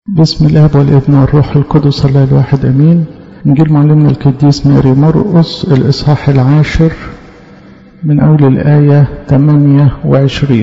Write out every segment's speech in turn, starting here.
بسم الله والابن والروح القدس الله الواحد امين انجيل معلمنا القديس ماري مرقس الاصحاح العاشر من اول الايه 28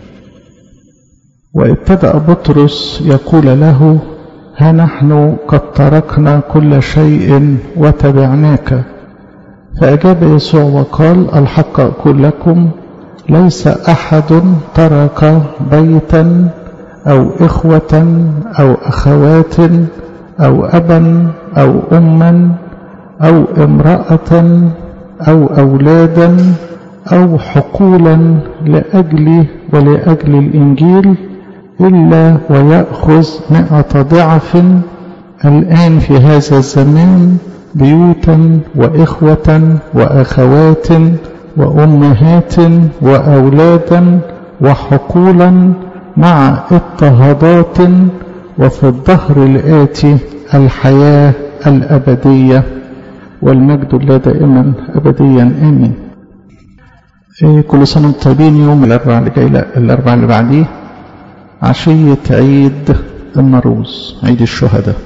وابتدا بطرس يقول له ها نحن قد تركنا كل شيء وتبعناك فاجاب يسوع وقال الحق اقول لكم ليس احد ترك بيتا أو إخوة أو أخوات أو أبا أو أما أو امرأة أو أولادا أو حقولا لأجلي ولأجل الإنجيل إلا ويأخذ مئة ضعف الآن في هذا الزمان بيوتا وإخوة وأخوات وأمهات وأولادا وحقولا مع اضطهادات وفي الظهر الآتي الحياة الأبدية والمجد لا دائما أبديا آمين إيه كل سنة وانتم طيبين يوم الأربعاء اللي جاي لا الأربعاء اللي بعديه عشية عيد النروز عيد الشهداء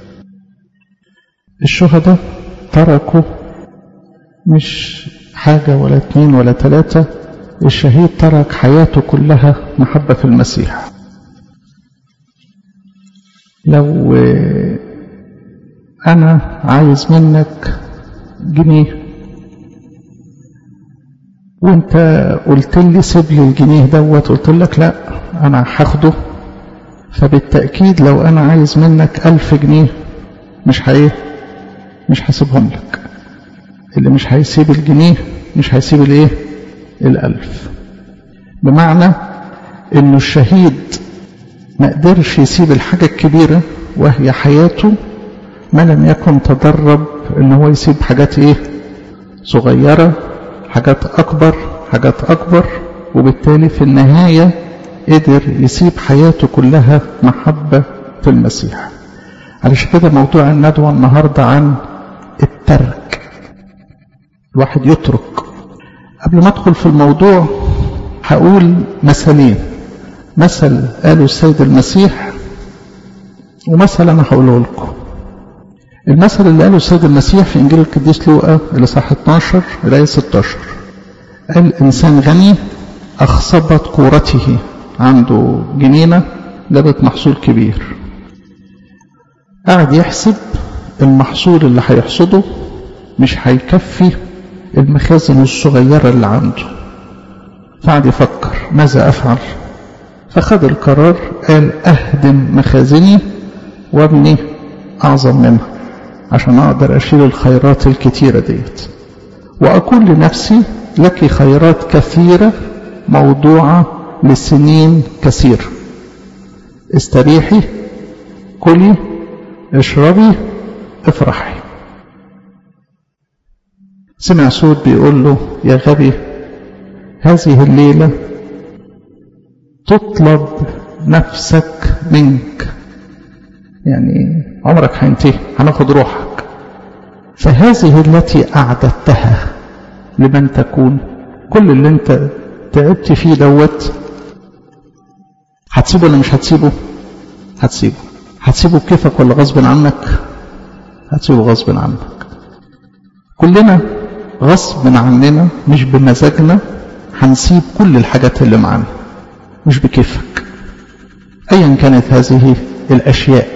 الشهداء تركوا مش حاجة ولا اتنين ولا تلاتة الشهيد ترك حياته كلها محبة في المسيح لو أنا عايز منك جنيه وانت قلت لي سيب لي الجنيه دوت قلت لك لا انا هاخده فبالتأكيد لو انا عايز منك ألف جنيه مش هي مش هسيبهم لك اللي مش هيسيب الجنيه مش هيسيب الايه الألف بمعنى انه الشهيد ما قدرش يسيب الحاجة الكبيرة وهي حياته ما لم يكن تدرب ان هو يسيب حاجات ايه صغيرة حاجات اكبر حاجات اكبر وبالتالي في النهاية قدر يسيب حياته كلها محبة في المسيح علشان كده موضوع الندوة النهاردة عن الترك الواحد يترك قبل ما ادخل في الموضوع هقول مثلين مثل قاله السيد المسيح ومثل انا هقوله لكم المثل اللي قاله السيد المسيح في انجيل القديس لوقا اللي صح 12 الايه 16 قال انسان غني اخصبت كورته عنده جنينه جابت محصول كبير قعد يحسب المحصول اللي هيحصده مش هيكفي المخازن الصغيرة اللي عنده فقعد يفكر ماذا أفعل فخد القرار قال أهدم مخازني وابني أعظم منها عشان أقدر أشيل الخيرات الكتيرة ديت وأقول لنفسي لك خيرات كثيرة موضوعة لسنين كثيرة استريحي كلي اشربي افرحي سمع صوت بيقول له يا غبي هذه الليلة تطلب نفسك منك يعني عمرك هينتهي هناخد روحك فهذه التي أعددتها لمن تكون كل اللي انت تعبت فيه دوت هتسيبه ولا مش هتسيبه هتسيبه هتسيبه بكيفك ولا غصب عنك هتسيبه غصب عنك كلنا غصب عننا مش بمزاجنا هنسيب كل الحاجات اللي معانا مش بكيفك ايا كانت هذه الاشياء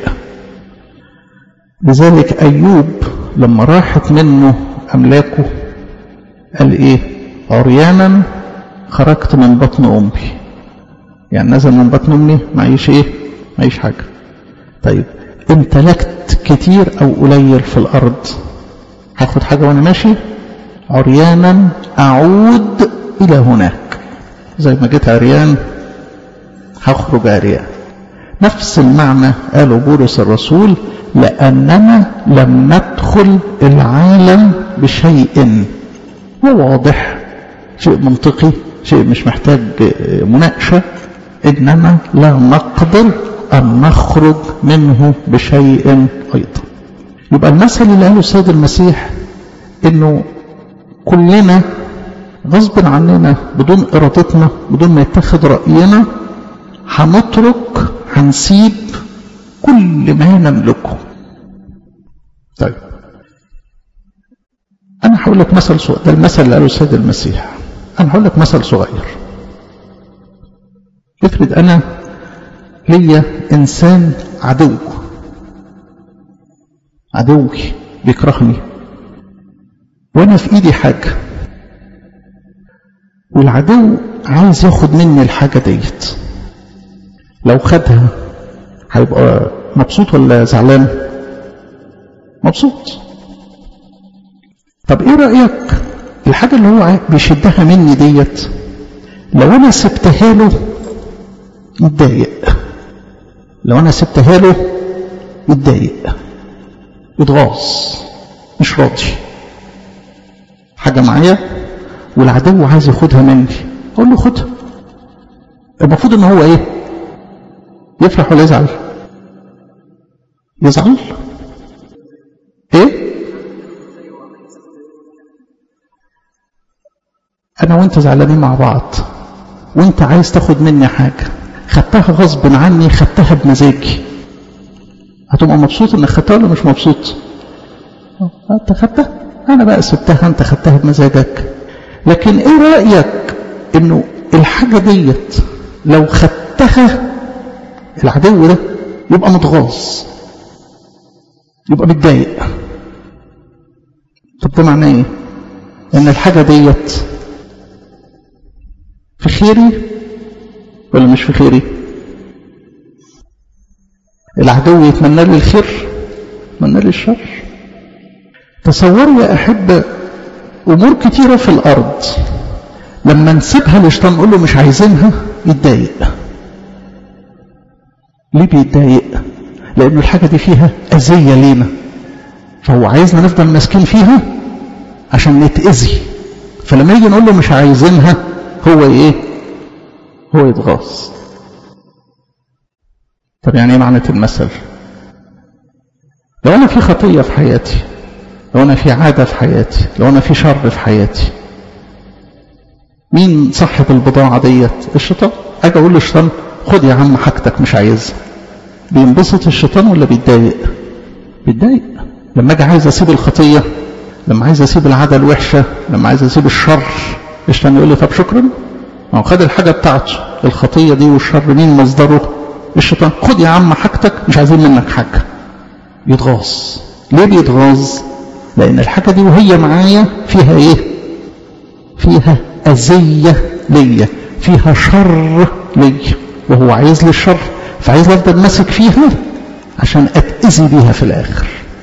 لذلك ايوب لما راحت منه املاكه قال ايه عريانا خرجت من بطن امي يعني نزل من بطن امي معيش ايه معيش حاجه طيب امتلكت كتير او قليل في الارض هاخد حاجه وانا ماشي عريانا أعود إلى هناك زي ما جيت عريان هخرج عريان نفس المعنى قاله بولس الرسول لأننا لم ندخل العالم بشيء هو واضح شيء منطقي شيء مش محتاج مناقشة إنما لا نقدر أن نخرج منه بشيء أيضا يبقى المثل اللي قاله السيد المسيح إنه كلنا غصب عننا بدون إرادتنا بدون ما يتخذ رأينا هنترك هنسيب كل ما نملكه طيب أنا هقول لك مثل صغير ده المثل اللي قاله السيد المسيح أنا هقول لك مثل صغير افرض أنا ليا إنسان عدو عدوي بيكرهني وأنا في إيدي حاجة والعدو عايز ياخد مني الحاجة ديت لو خدها هيبقى مبسوط ولا زعلان مبسوط طب ايه رأيك الحاجة اللي هو بيشدها مني ديت لو انا سبتها له يتضايق لو انا سبتها له يتضايق يتغاظ مش راضي حاجة معايا والعدو عايز ياخدها مني اقول له خدها المفروض ان هو ايه يفرح ولا يزعل يزعل ايه انا وانت زعلانين مع بعض وانت عايز تاخد مني حاجة خدتها غصب عني خدتها بمزاجي هتبقى مبسوط انك خدتها ولا مش مبسوط انت خدتها انا بقى سبتها انت خدتها بمزاجك لكن ايه رأيك انه الحاجة ديت لو خدتها العدو ده يبقى متغاظ يبقى متضايق طب ده معناه ايه ان الحاجة ديت في خيري ولا مش في خيري العدو يتمنى لي الخير يتمنى لي الشر تصوروا يا أحبة أمور كتيرة في الأرض لما نسيبها لشيطان نقول له مش عايزينها يتضايق ليه بيتضايق لأن الحاجة دي فيها أذية لينا فهو عايزنا نفضل ماسكين فيها عشان نتأذي فلما يجي نقول له مش عايزينها هو ايه هو يتغاظ طب يعني ايه معنى المثل لو انا في خطية في حياتي لو انا في عادة في حياتي لو انا في شر في حياتي مين صاحب البضاعة ديت الشيطان اجي اقول للشيطان خد يا عم حاجتك مش عايزها بينبسط الشيطان ولا بيتضايق بيتضايق لما اجي عايز اسيب الخطية لما عايز اسيب العادة الوحشة لما عايز اسيب الشر الشيطان يقول لي طب شكرا ما هو خد الحاجة بتاعته الخطية دي والشر مين مصدره الشيطان خد يا عم حاجتك مش عايزين منك حاجة يتغاظ ليه بيتغاظ لأن الحاجة دي وهي معايا فيها إيه فيها أذية ليا فيها شر ليا وهو عايز لي الشر فعايز أفضل ماسك فيها عشان أتأذي بيها في الآخر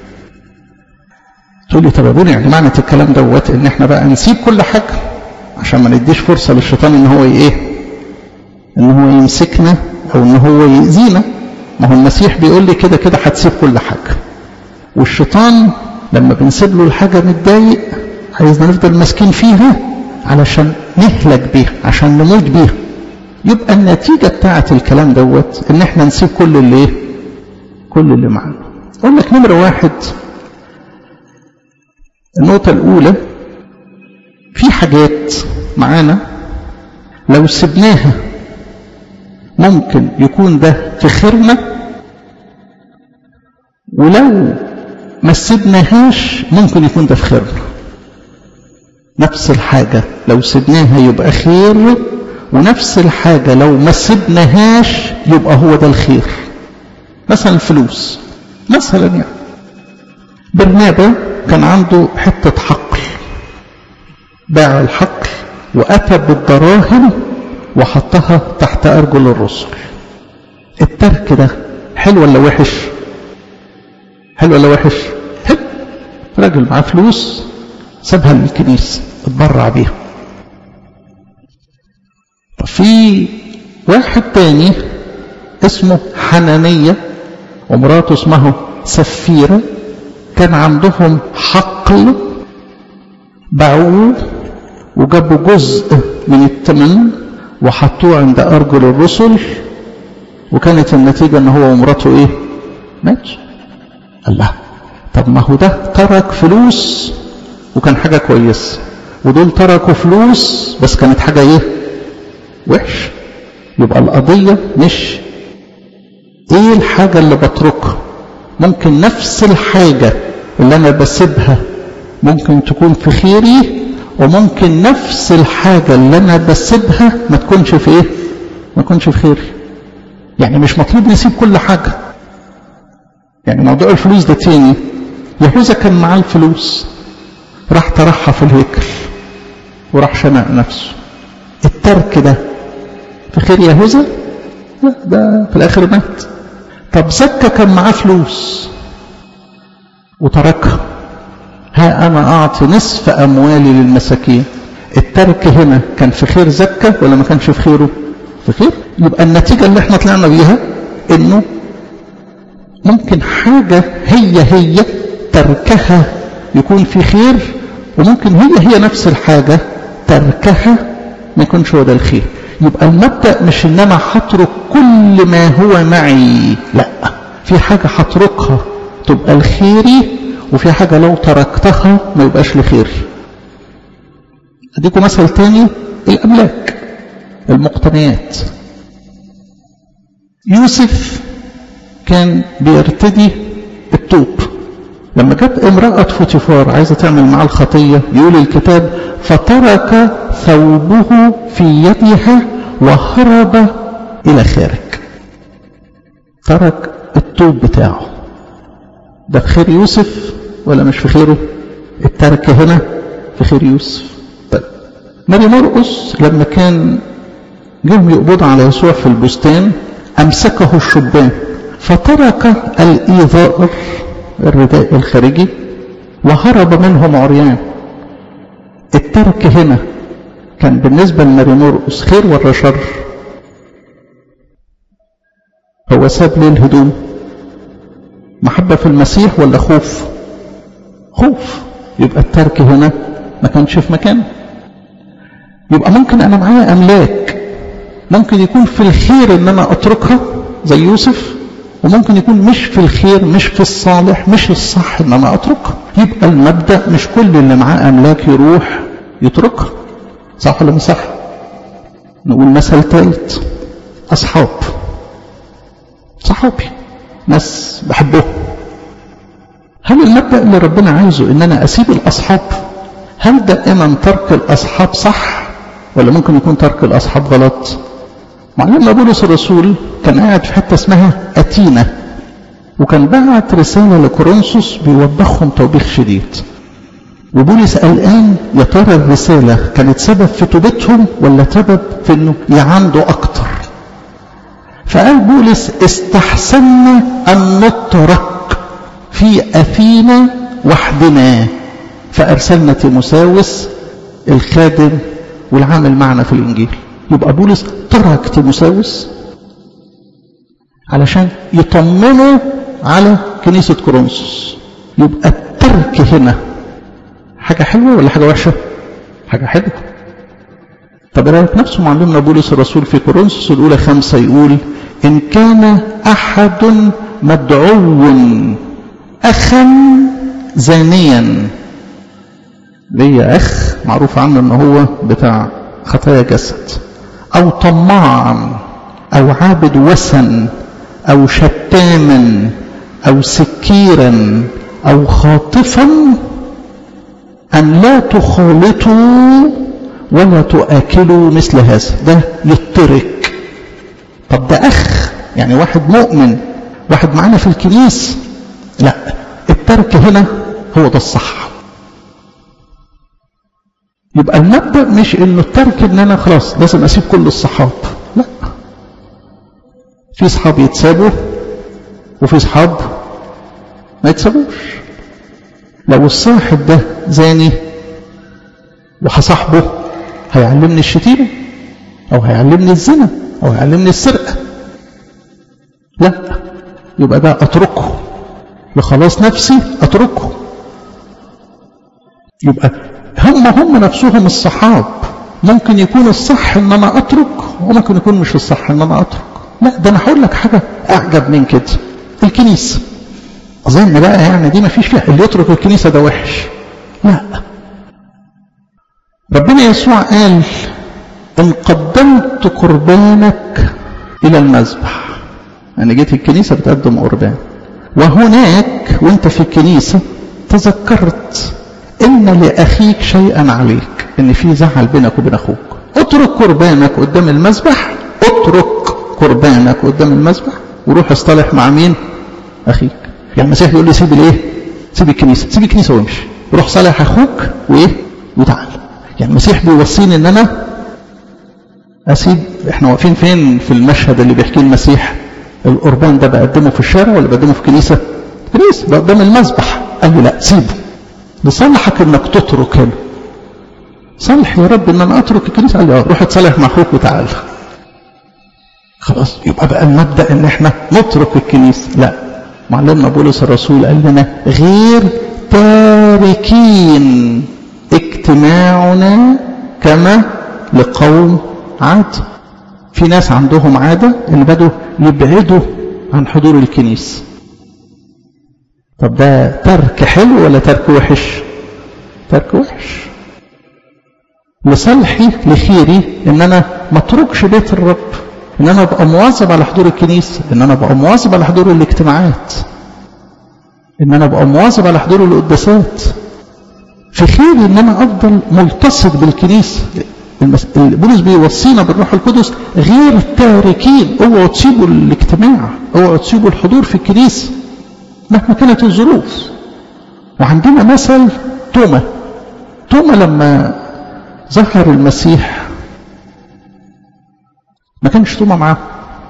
تقول لي طب ابونا يعني معنى الكلام دوت ان احنا بقى نسيب كل حاجه عشان ما نديش فرصه للشيطان ان هو ايه ان هو يمسكنا او ان هو يأذينا ما هو المسيح بيقول لي كده كده هتسيب كل حاجه والشيطان لما بنسيب له الحاجه متضايق عايزنا نفضل ماسكين فيها علشان نهلك بيها عشان نموت بيها يبقى النتيجة بتاعة الكلام دوت ان احنا نسيب كل اللي ايه كل اللي معانا اقول لك نمرة واحد النقطة الأولى في حاجات معانا لو سبناها ممكن يكون ده في خيرنا ولو ما سبناهاش ممكن يكون ده في خيرنا نفس الحاجة لو سبناها يبقى خير ونفس الحاجة لو ما سبناهاش يبقى هو ده الخير مثلا الفلوس مثلا يعني برنابا كان عنده حتة حقل باع الحقل وأتى بالدراهم وحطها تحت أرجل الرسل الترك ده حلو ولا وحش حلو ولا وحش حلو راجل معاه فلوس سابها للكنيسة اتبرع بيها في واحد تاني اسمه حنانية ومراته اسمه سفيرة كان عندهم حقل باعوه وجابوا جزء من الثمن وحطوه عند أرجل الرسل وكانت النتيجة ان هو ومراته ايه مات الله طب ما هو ده ترك فلوس وكان حاجة كويسة ودول تركوا فلوس بس كانت حاجة ايه وحش يبقى القضية مش ايه الحاجة اللي بتركها ممكن نفس الحاجة اللي انا بسيبها ممكن تكون في خيري وممكن نفس الحاجة اللي انا بسيبها ما تكونش في ايه ما تكونش في خيري يعني مش مطلوب نسيب كل حاجة يعني موضوع الفلوس ده تاني يهوذا كان معاه الفلوس راح طرحها في الهيكل وراح شنق نفسه الترك ده في خير يهوذا لا ده في الاخر مات طب زكا كان معاه فلوس وتركها ها انا اعطي نصف اموالي للمساكين الترك هنا كان في خير زكا ولا ما كانش في خيره في خير يبقى النتيجة اللي احنا طلعنا بيها انه ممكن حاجة هي هي تركها يكون في خير وممكن هي هي نفس الحاجة تركها ما يكونش هو ده الخير يبقى المبدأ مش ان انا هترك كل ما هو معي لا في حاجة هتركها تبقى الخيري وفي حاجة لو تركتها ما يبقاش لخيري اديكم مثل تاني الاملاك المقتنيات يوسف كان بيرتدي الطوب لما جت امرأة فوتيفار عايزة تعمل معاه الخطية يقول الكتاب فترك ثوبه في يدها وهرب إلى خارج ترك الطوب بتاعه ده في خير يوسف ولا مش في خيره الترك هنا في خير يوسف طيب ماري مرقس لما كان جم يقبضوا على يسوع في البستان أمسكه الشبان فترك الإيذاء الرداء الخارجي وهرب منهم عريان الترك هنا كان بالنسبة لماري مرقس خير ولا شر هو ساب ليه الهدوم محبة في المسيح ولا خوف خوف يبقى الترك هنا ما كانش في مكانه يبقى ممكن انا معايا املاك ممكن يكون في الخير ان انا اتركها زي يوسف وممكن يكون مش في الخير مش في الصالح مش الصح ان انا اتركها يبقى المبدا مش كل اللي معاه املاك يروح يتركها صح ولا مش صح نقول مثل ثالث اصحاب صحابي ناس بحبهم هل المبدا اللي ربنا عايزه ان انا اسيب الاصحاب هل دائما ترك الاصحاب صح ولا ممكن يكون ترك الاصحاب غلط معلمنا بولس الرسول كان قاعد في حته اسمها اتينا وكان بعت رساله لكورنثوس بيوبخهم توبيخ شديد وبولس قلقان يا ترى الرساله كانت سبب في توبتهم ولا سبب في انه يعاندوا اكتر فقال بولس استحسنا ان نترك في اثينا وحدنا فارسلنا تيموساوس الخادم والعامل معنا في الانجيل يبقى بولس ترك تيموساوس علشان يطمنوا على كنيسة كورنثوس يبقى الترك هنا حاجة حلوة ولا حاجة وحشة حاجة حلوة طب رأيك نفسه معلمنا بولس الرسول في كورنثوس الأولى خمسة يقول إن كان أحد مدعو أخا زانيا ليا أخ معروف عنه إن هو بتاع خطايا جسد أو طماعا أو عابد وثن أو شتاما أو سكيرا أو خاطفا أن لا تخالطوا ولا تؤكلوا مثل هذا ده يترك طب ده أخ يعني واحد مؤمن واحد معانا في الكنيسة لا الترك هنا هو ده الصح يبقى المبدأ مش انه الترك ان انا خلاص لازم اسيب كل الصحاب لا في صحاب يتسابوا وفي صحاب ما يتسابوش لو الصاحب ده زاني وهصاحبه هيعلمني الشتيمة او هيعلمني الزنا او هيعلمني السرقة لا يبقى ده اتركه لخلاص نفسي اتركه يبقى هم هم نفسهم الصحاب ممكن يكون الصح ان انا اترك وممكن يكون مش الصح ان انا اترك لا ده انا هقول لك حاجه اعجب من كده الكنيسه اظن بقى يعني دي ما فيش فيها اللي يترك الكنيسه ده وحش لا ربنا يسوع قال ان قدمت قربانك الى المذبح أنا جيت الكنيسة بتقدم قربان وهناك وانت في الكنيسة تذكرت إن لأخيك شيئا عليك إن في زعل بينك وبين أخوك اترك قربانك قدام المذبح اترك قربانك قدام المذبح وروح اصطلح مع مين أخيك يعني المسيح بيقول لي سيب الايه سيب الكنيسة سيب الكنيسة وامشي روح صالح أخوك وإيه وتعال يعني المسيح بيوصيني إن أنا أسيب إحنا واقفين فين في المشهد اللي بيحكيه المسيح القربان ده بقدمه في الشارع ولا بقدمه في كنيسة كنيسة بقدم المذبح قال لي لا سيبه لصالحك انك تترك هنا صالح يا رب ان انا اترك الكنيسة قال لي اه روح اتصالح مع اخوك وتعال خلاص يبقى بقى المبدأ ان احنا نترك الكنيسة لا معلمنا بولس الرسول قال لنا غير تاركين اجتماعنا كما لقوم عاد في ناس عندهم عادة اللي بدوا يبعدوا عن حضور الكنيسة طب ده ترك حلو ولا ترك وحش ترك وحش لصالحي لخيري ان انا ما اتركش بيت الرب ان انا ابقى مواظب على حضور الكنيسة ان انا ابقى مواظب على حضور الاجتماعات ان انا ابقى مواظب على حضور القداسات في خيري ان انا افضل ملتصق بالكنيسة المس... بولس بيوصينا بالروح القدس غير تاركين اوعوا تسيبوا الاجتماع اوعوا تسيبوا الحضور في الكنيسه مهما كانت الظروف وعندنا مثل توما توما لما ظهر المسيح ما كانش توما معاه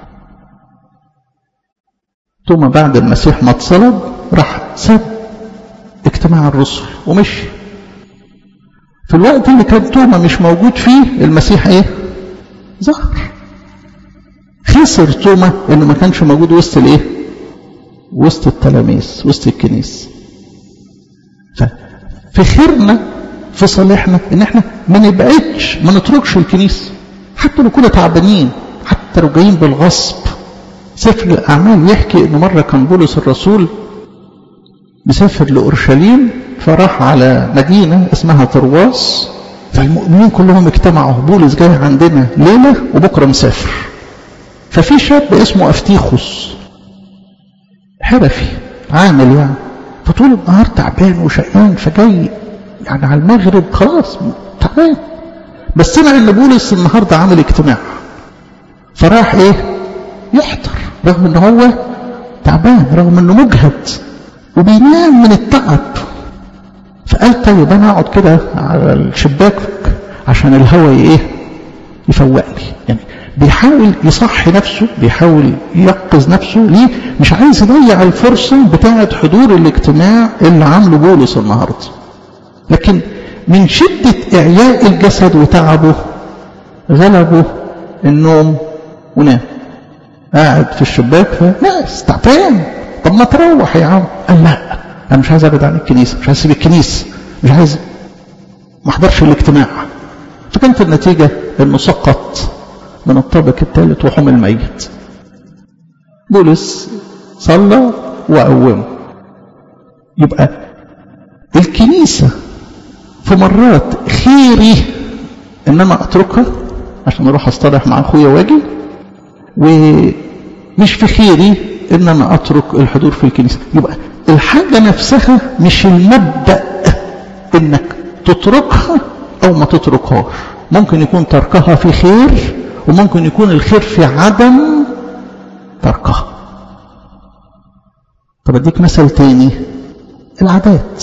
توما بعد المسيح ما اتصلب راح ساب اجتماع الرسل ومشي في الوقت اللي كان توما مش موجود فيه المسيح ايه ظهر خسر توما انه ما كانش موجود وسط الايه وسط التلاميذ وسط الكنيسة ففي خيرنا في صالحنا ان احنا ما نبعدش ما نتركش الكنيسة حتى لو كنا تعبانين حتى لو جايين بالغصب سفر الأعمال يحكي ان مرة كان بولس الرسول مسافر لأورشليم فراح على مدينة اسمها ترواس فالمؤمنين كلهم اجتمعوا بولس جاي عندنا ليلة وبكرة مسافر ففي شاب اسمه أفتيخوس حرفي عامل يعني فطول النهار تعبان وشقيان فجاي يعني على المغرب خلاص تعبان بس سمع ان بولس النهارده عامل اجتماع فراح ايه يحضر رغم ان هو تعبان رغم انه مجهد وبينام من التعب فقال طيب انا اقعد كده على الشباك عشان الهواء ايه يفوقني يعني بيحاول يصحي نفسه بيحاول ييقظ نفسه ليه مش عايز يضيع الفرصة بتاعة حضور الاجتماع اللي عامله بولس النهاردة لكن من شدة إعياء الجسد وتعبه غلبه النوم ونام قاعد في الشباك فناس تعبان طب ما تروح يا عم قال لا انا مش عايز ابعد عن الكنيسه مش عايز اسيب الكنيسه مش عايز ما احضرش الاجتماع فكانت النتيجه انه سقط من الطابق الثالث وحمل ميت بولس صلى وقومه يبقى الكنيسه في مرات خيري ان انا اتركها عشان اروح اصطلح مع اخويا واجي ومش في خيري ان انا اترك الحضور في الكنيسه يبقى الحاجه نفسها مش المبدا انك تتركها او ما تتركهاش ممكن يكون تركها في خير وممكن يكون الخير في عدم تركها طب اديك مثل تاني العادات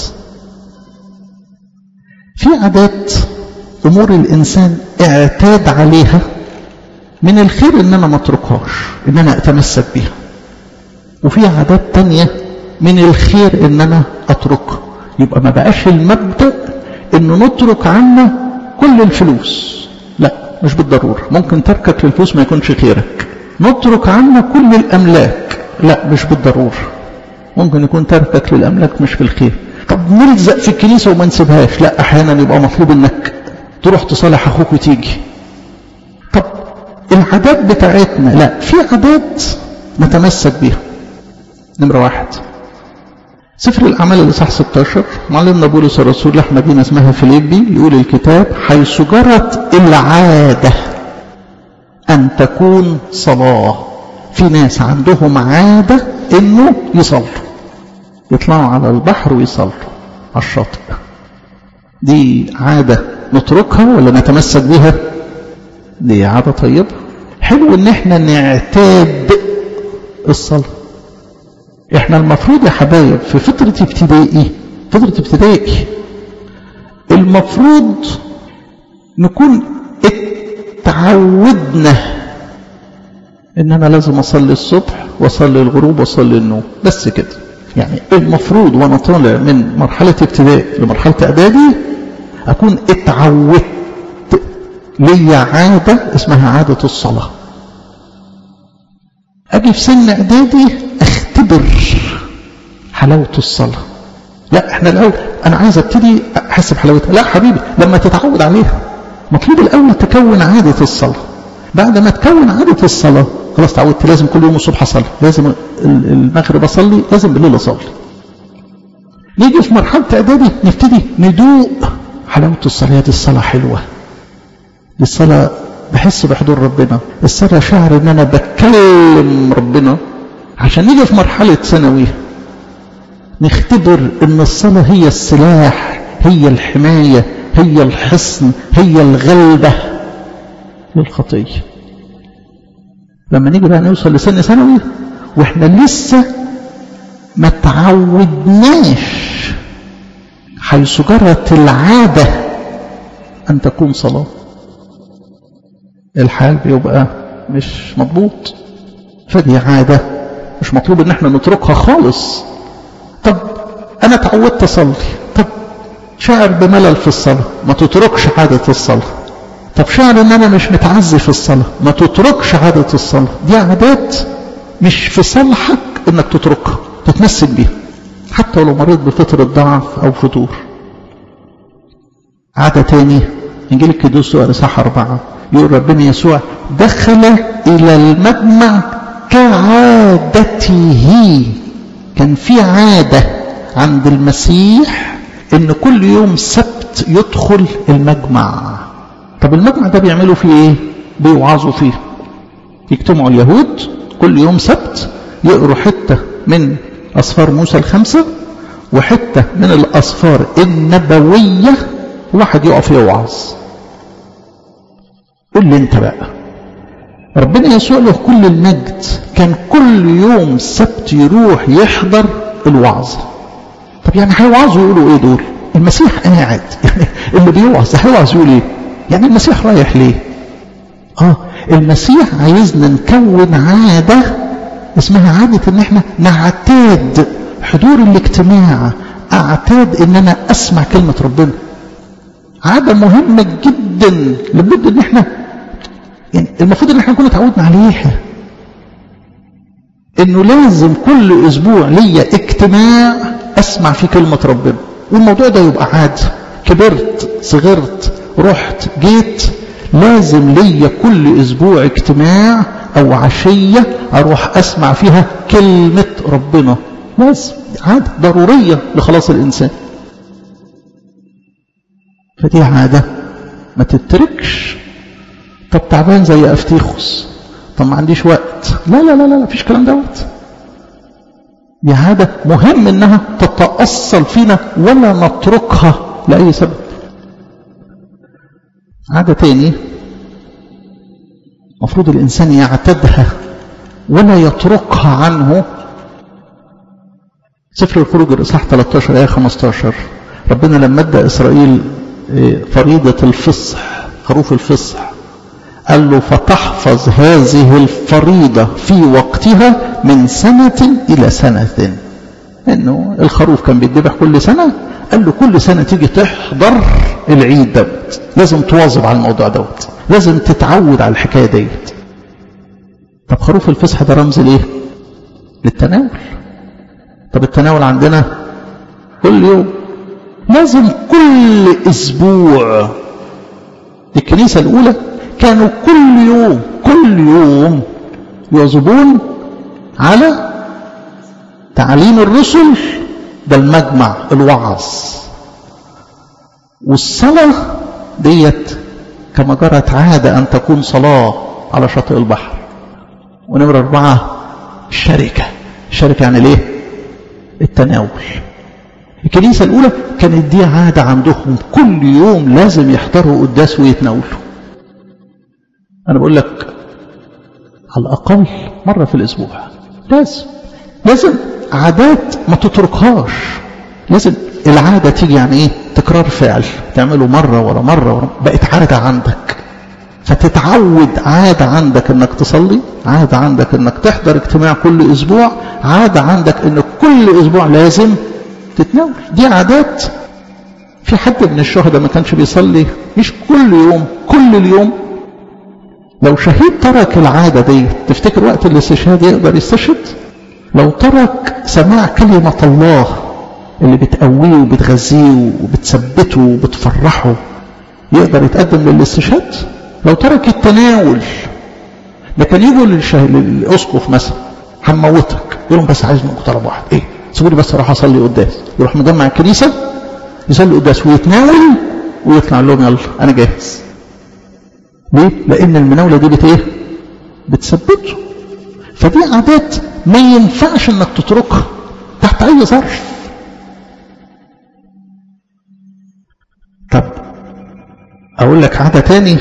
في عادات امور الانسان اعتاد عليها من الخير ان انا ما اتركهاش ان انا اتمسك بيها وفي عادات تانية من الخير ان انا اتركها يبقى ما بقاش المبدأ انه نترك عنا كل الفلوس لا مش بالضرورة ممكن تركك للفلوس ما يكونش خيرك نترك عنا كل الاملاك لا مش بالضرورة ممكن يكون تركك للاملاك مش في الخير طب نلزق في الكنيسة وما نسيبهاش لا احيانا يبقى مطلوب انك تروح تصالح اخوك وتيجي طب العادات بتاعتنا لا في عادات نتمسك بيها نمرة واحد سفر الأعمال الإصحاح 16 معلمنا بولس الرسول راح مدينة اسمها فيليبي يقول الكتاب حيث جرت العادة أن تكون صلاة في ناس عندهم عادة انه يصلوا يطلعوا على البحر ويصلوا على الشاطئ دي عادة نتركها ولا نتمسك بها دي عادة طيبة حلو ان احنا نعتاد الصلاة احنا المفروض يا حبايب في فترة ابتدائي فترة ابتدائي المفروض نكون اتعودنا ان انا لازم اصلي الصبح واصلي الغروب واصلي النوم بس كده يعني المفروض وانا طالع من مرحلة ابتدائي لمرحلة اعدادي اكون اتعودت ليا عادة اسمها عادة الصلاة اجي في سن اعدادي اختبر حلاوة الصلاة لا احنا الاول انا عايز ابتدي احس بحلاوتها لا حبيبي لما تتعود عليها مطلوب الاول تكون عادة الصلاة بعد ما تكون عادة الصلاة خلاص تعودت لازم كل يوم الصبح اصلي لازم المغرب اصلي لازم بالليل اصلي نيجي في مرحلة اعدادي نبتدي ندوق حلاوة الصلاة دي الصلاة حلوة دي الصلاة بحس بحضور ربنا الصلاة شعر ان انا بكلم ربنا عشان نيجي في مرحلة ثانوي نختبر ان الصلاة هي السلاح هي الحماية هي الحصن هي الغلبة للخطية لما نيجي بقى نوصل لسن ثانوي واحنا لسه ما تعودناش حيث جرت العادة أن تكون صلاة الحال بيبقى مش مضبوط فدي عادة مش مطلوب ان احنا نتركها خالص طب انا تعودت اصلي طب شعر بملل في الصلاة ما تتركش عادة الصلاة طب شعر ان انا مش متعزي في الصلاة ما تتركش عادة الصلاة دي عادات مش في صالحك انك تتركها تتمسك بيها حتى ولو مريت بفترة ضعف او فتور عادة تاني انجيل القدوس اصحاح أربعة يقول ربنا يسوع دخل إلى المجمع كعادته كان في عادة عند المسيح إن كل يوم سبت يدخل المجمع طب المجمع ده بيعملوا فيه إيه؟ بيوعظوا فيه يجتمعوا اليهود كل يوم سبت يقروا حتة من أصفار موسى الخمسة وحتة من الأصفار النبوية واحد يقف يوعظ قول لي انت بقى ربنا يسوع له كل المجد كان كل يوم سبت يروح يحضر الوعظ طب يعني هيوعظوا يقولوا ايه دول المسيح قاعد يعني اللي بيوعظ هيوعظ يقول ايه يعني المسيح رايح ليه اه المسيح عايزنا نكون عادة اسمها عادة ان احنا نعتاد حضور الاجتماع اعتاد ان انا اسمع كلمة ربنا عادة مهمة جدا لابد ان احنا يعني المفروض ان احنا نكون اتعودنا عليها انه لازم كل اسبوع ليا اجتماع اسمع فيه كلمة ربنا والموضوع ده يبقى عادة كبرت صغرت رحت جيت لازم ليا كل اسبوع اجتماع او عشية اروح اسمع فيها كلمة ربنا لازم عادة ضرورية لخلاص الانسان فدي عادة ما تتركش طب تعبان زي افتيخوس طب ما عنديش وقت لا لا لا لا مفيش كلام دوت دي عادة مهم انها تتأصل فينا ولا نتركها لأي سبب عادة تاني مفروض الإنسان يعتدها ولا يتركها عنه سفر الخروج الإصحاح 13 آية 15 ربنا لما ادى إسرائيل فريضة الفصح خروف الفصح قال له فتحفظ هذه الفريضة في وقتها من سنة إلى سنة إنه الخروف كان بيتذبح كل سنة قال له كل سنة تيجي تحضر العيد دوت لازم تواظب على الموضوع دوت لازم تتعود على الحكاية ديت طب خروف الفصح ده رمز ليه للتناول طب التناول عندنا كل يوم لازم كل اسبوع الكنيسة الاولى كانوا كل يوم كل يوم يواظبون على تعليم الرسل ده المجمع الوعظ والصلاة ديت كما جرت عادة أن تكون صلاة على شاطئ البحر ونمرة أربعة الشركة الشركة يعني ليه التناول الكنيسة الأولى كانت دي عادة عندهم كل يوم لازم يحضروا قداس ويتناولوا أنا بقول لك على الأقل مرة في الأسبوع لازم لازم عادات ما تتركهاش لازم العادة تيجي يعني إيه تكرار فعل تعمله مرة ورا مرة ورا بقت عادة عندك فتتعود عادة عندك انك تصلي عادة عندك انك تحضر اجتماع كل اسبوع عادة عندك انك كل اسبوع لازم تتناول دي عادات في حد من الشهداء ما كانش بيصلي مش كل يوم كل اليوم لو شهيد ترك العادة دي تفتكر وقت الاستشهاد يقدر يستشهد لو ترك سماع كلمة الله اللي بتقويه وبتغذيه وبتثبته وبتفرحه يقدر يتقدم للاستشهاد لو ترك التناول ده كان يجوا للاسقف مثلا هنموتك يقول لهم بس عايز منكم طلب واحد ايه سيبوني بس اروح اصلي قداس يروح مجمع الكنيسه يصلي قداس ويتناول ويطلع لهم يلا انا جاهز ليه؟ لان المناوله دي بت ايه؟ بتثبته فدي عادات ما ينفعش انك تتركها تحت اي ظرف طب اقول لك عاده تاني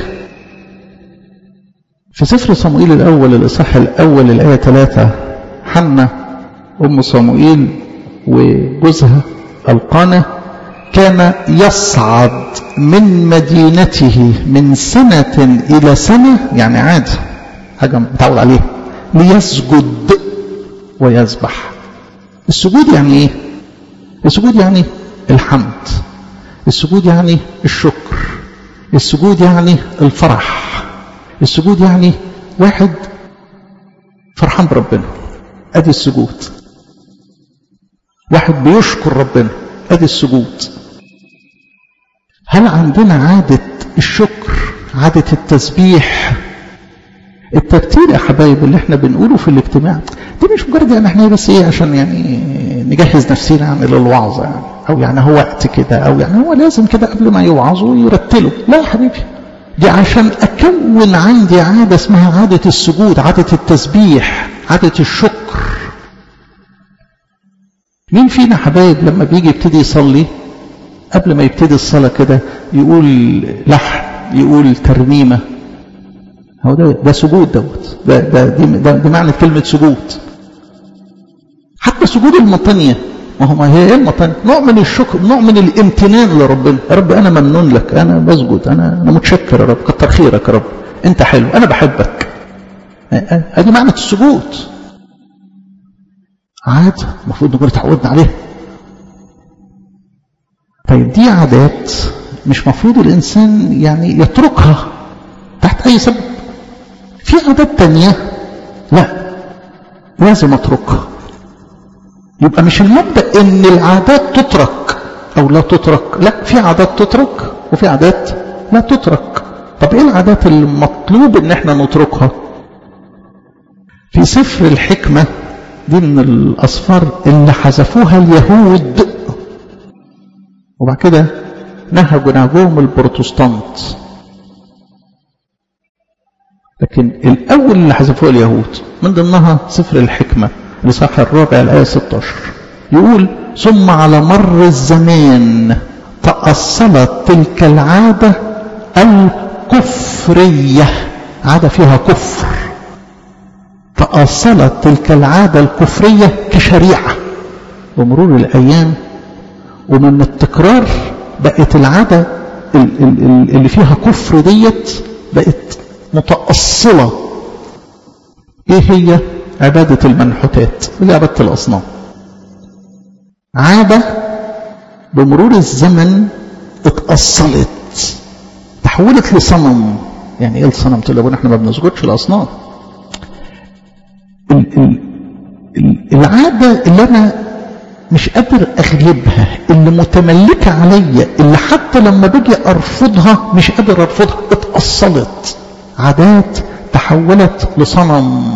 في سفر صموئيل الأول الإصحاح الأول الآية 3 حنة أم صموئيل وجوزها القانة كان يصعد من مدينته من سنة إلى سنة يعني عادة حاجة متعود عليها ليسجد ويسبح السجود يعني إيه؟ السجود يعني الحمد السجود يعني الشكر السجود يعني الفرح السجود يعني واحد فرحان بربنا ادي السجود واحد بيشكر ربنا ادي السجود هل عندنا عادة الشكر عادة التسبيح الترتيب يا حبايب اللي احنا بنقوله في الاجتماع دي مش مجرد يعني احنا بس ايه عشان يعني نجهز نفسنا يعني للوعظة يعني او يعني هو وقت كده او يعني هو لازم كده قبل ما يوعظوا يرتلوا لا يا حبيبي دي عشان أكون عندي عادة اسمها عادة السجود عادة التسبيح عادة الشكر مين فينا حبايب لما بيجي يبتدي يصلي قبل ما يبتدي الصلاة كده يقول لحن يقول ترنيمة هو ده ده سجود دوت ده ده دي, ده, ده معنى كلمة سجود حتى سجود المطنية ما هو ما هي ايه المطنية نوع من الشكر نوع من الامتنان لربنا يا رب انا ممنون لك انا بسجد انا انا متشكر يا رب كتر خيرك يا رب انت حلو انا بحبك ادي معنى السجود عادة المفروض نكون اتعودنا عليها طيب دي عادات مش مفروض الانسان يعني يتركها تحت اي سبب في عادات تانية لا لازم اتركها يبقى مش المبدأ ان العادات تترك او لا تترك لا في عادات تترك وفي عادات لا تترك طب ايه العادات المطلوب ان احنا نتركها في سفر الحكمة دي من الأصفار اللي حذفوها اليهود وبعد كده نهجوا نهجهم البروتستانت لكن الأول اللي حذفوه اليهود من ضمنها سفر الحكمة الإصحاح الرابع الآية 16 يقول ثم على مر الزمان تأصلت تلك العادة الكفرية عادة فيها كفر تأصلت تلك العادة الكفرية كشريعة بمرور الأيام ومن التكرار بقت العادة اللي فيها كفر ديت بقت متأصلة ايه هي عبادة المنحوتات اللي عبادة الأصنام عادة بمرور الزمن اتأصلت تحولت لصنم يعني ايه الصنم تقول ابونا احنا ما بنسجدش الاصنام العادة اللي انا مش قادر اغلبها اللي متملكة عليا اللي حتى لما باجي ارفضها مش قادر ارفضها اتأصلت عادات تحولت لصنم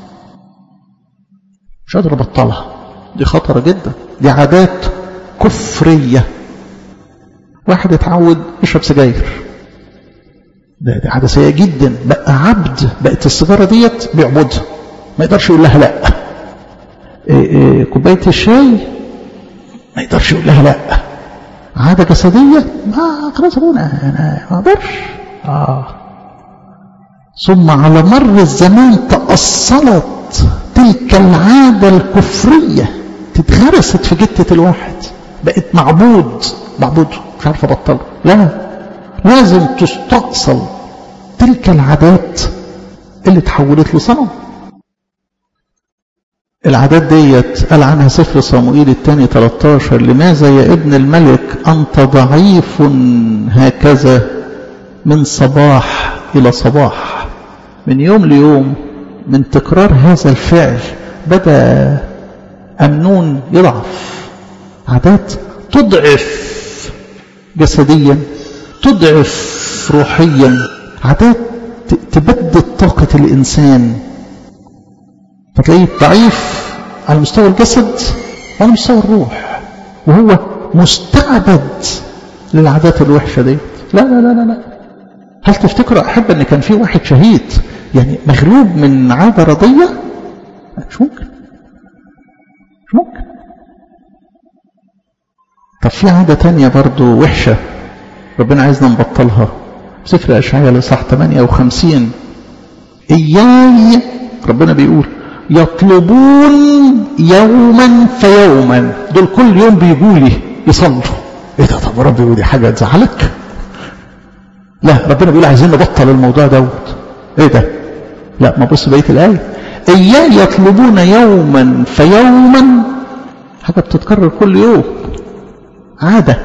مش قادر ابطلها دي خطرة جدا دي عادات كفرية واحد اتعود يشرب سجاير ده, ده عادة سيئة جدا بقى عبد بقت السيجارة ديت بيعبدها ما يقدرش يقول لها لا إيه إيه كوبايه الشاي ما يقدرش يقول لها لا عاده جسديه ما خلاص ابونا انا ما اقدرش اه ثم على مر الزمان تأصلت تلك العادة الكفرية تتغرست في جتة الواحد بقت معبود معبوده مش عارف ابطله لا لازم تستأصل تلك العادات اللي تحولت لصنم العادات ديت قال عنها سفر صموئيل الثاني 13 لماذا يا ابن الملك أنت ضعيف هكذا من صباح إلى صباح من يوم ليوم من تكرار هذا الفعل بدأ أمنون يضعف عادات تضعف جسديا تضعف روحيا عادات تبدد طاقة الإنسان فتلاقيه ضعيف على مستوى الجسد وعلى مستوى الروح وهو مستعبد للعادات الوحشة دي لا لا لا لا لا هل تفتكروا أحب أن كان في واحد شهيد يعني مغلوب من عادة رضية مش ممكن مش ممكن طب في عادة تانية برضو وحشة ربنا عايزنا نبطلها سفر أشعياء لصح 58 إياي ربنا بيقول يطلبون يوما فيوما دول كل يوم بيجوا لي يصلوا ايه ده طب ربي ودي حاجه تزعلك لا ربنا بيقول عايزين نبطل الموضوع دوت ايه ده لا ما بص بقيه الايه اياه يطلبون يوما فيوما حاجه بتتكرر كل يوم عاده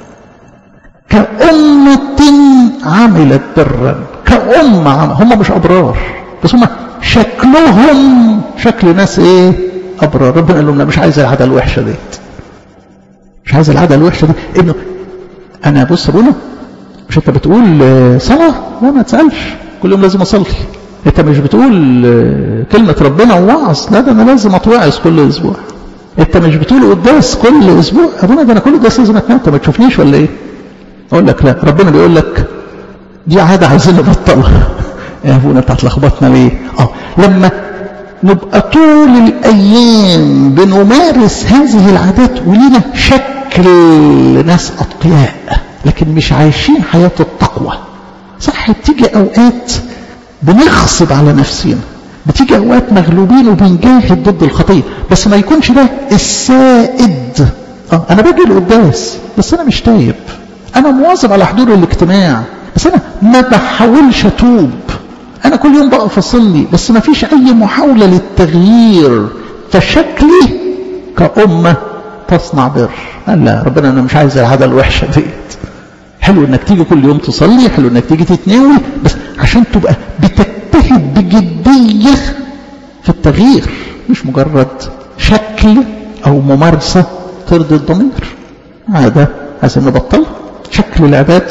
كأمة عملت برا كأمة عمل. هم مش أبرار بس هم شكلهم شكل ناس ايه أبرار ربنا قال لهم لا مش عايز العادة الوحشة ديت مش عايز العادة الوحشة دي انه انا بص ابونا مش انت بتقول صلاة لا ما تسألش كل يوم لازم اصلي انت مش بتقول كلمة ربنا ووعظ لا ده انا لازم اتوعظ كل اسبوع انت مش بتقول قداس كل اسبوع ابونا ده انا كل قداس لازم اتنام انت ما تشوفنيش ولا ايه اقول لك لا ربنا بيقول لك دي عادة عايزين نبطلها يا ابونا انت هتلخبطنا ليه اه لما نبقى طول الايام بنمارس هذه العادات ولينا شكل ناس اتقياء لكن مش عايشين حياة التقوى صح بتيجي اوقات بنغصب على نفسنا بتيجي اوقات مغلوبين وبنجاهد ضد الخطيه بس ما يكونش ده السائد اه انا باجي القداس بس انا مش تايب انا مواظب على حضور الاجتماع بس انا ما بحاولش اتوب انا كل يوم بقف اصلي بس ما فيش اي محاوله للتغيير فشكلي كأمة تصنع بر قال لا ربنا انا مش عايز العاده الوحشه ديت حلو انك تيجي كل يوم تصلي حلو انك تيجي تتناول بس عشان تبقى بتجتهد بجديه في التغيير مش مجرد شكل او ممارسه ترضي الضمير عاده عايزين نبطلها شكل العباد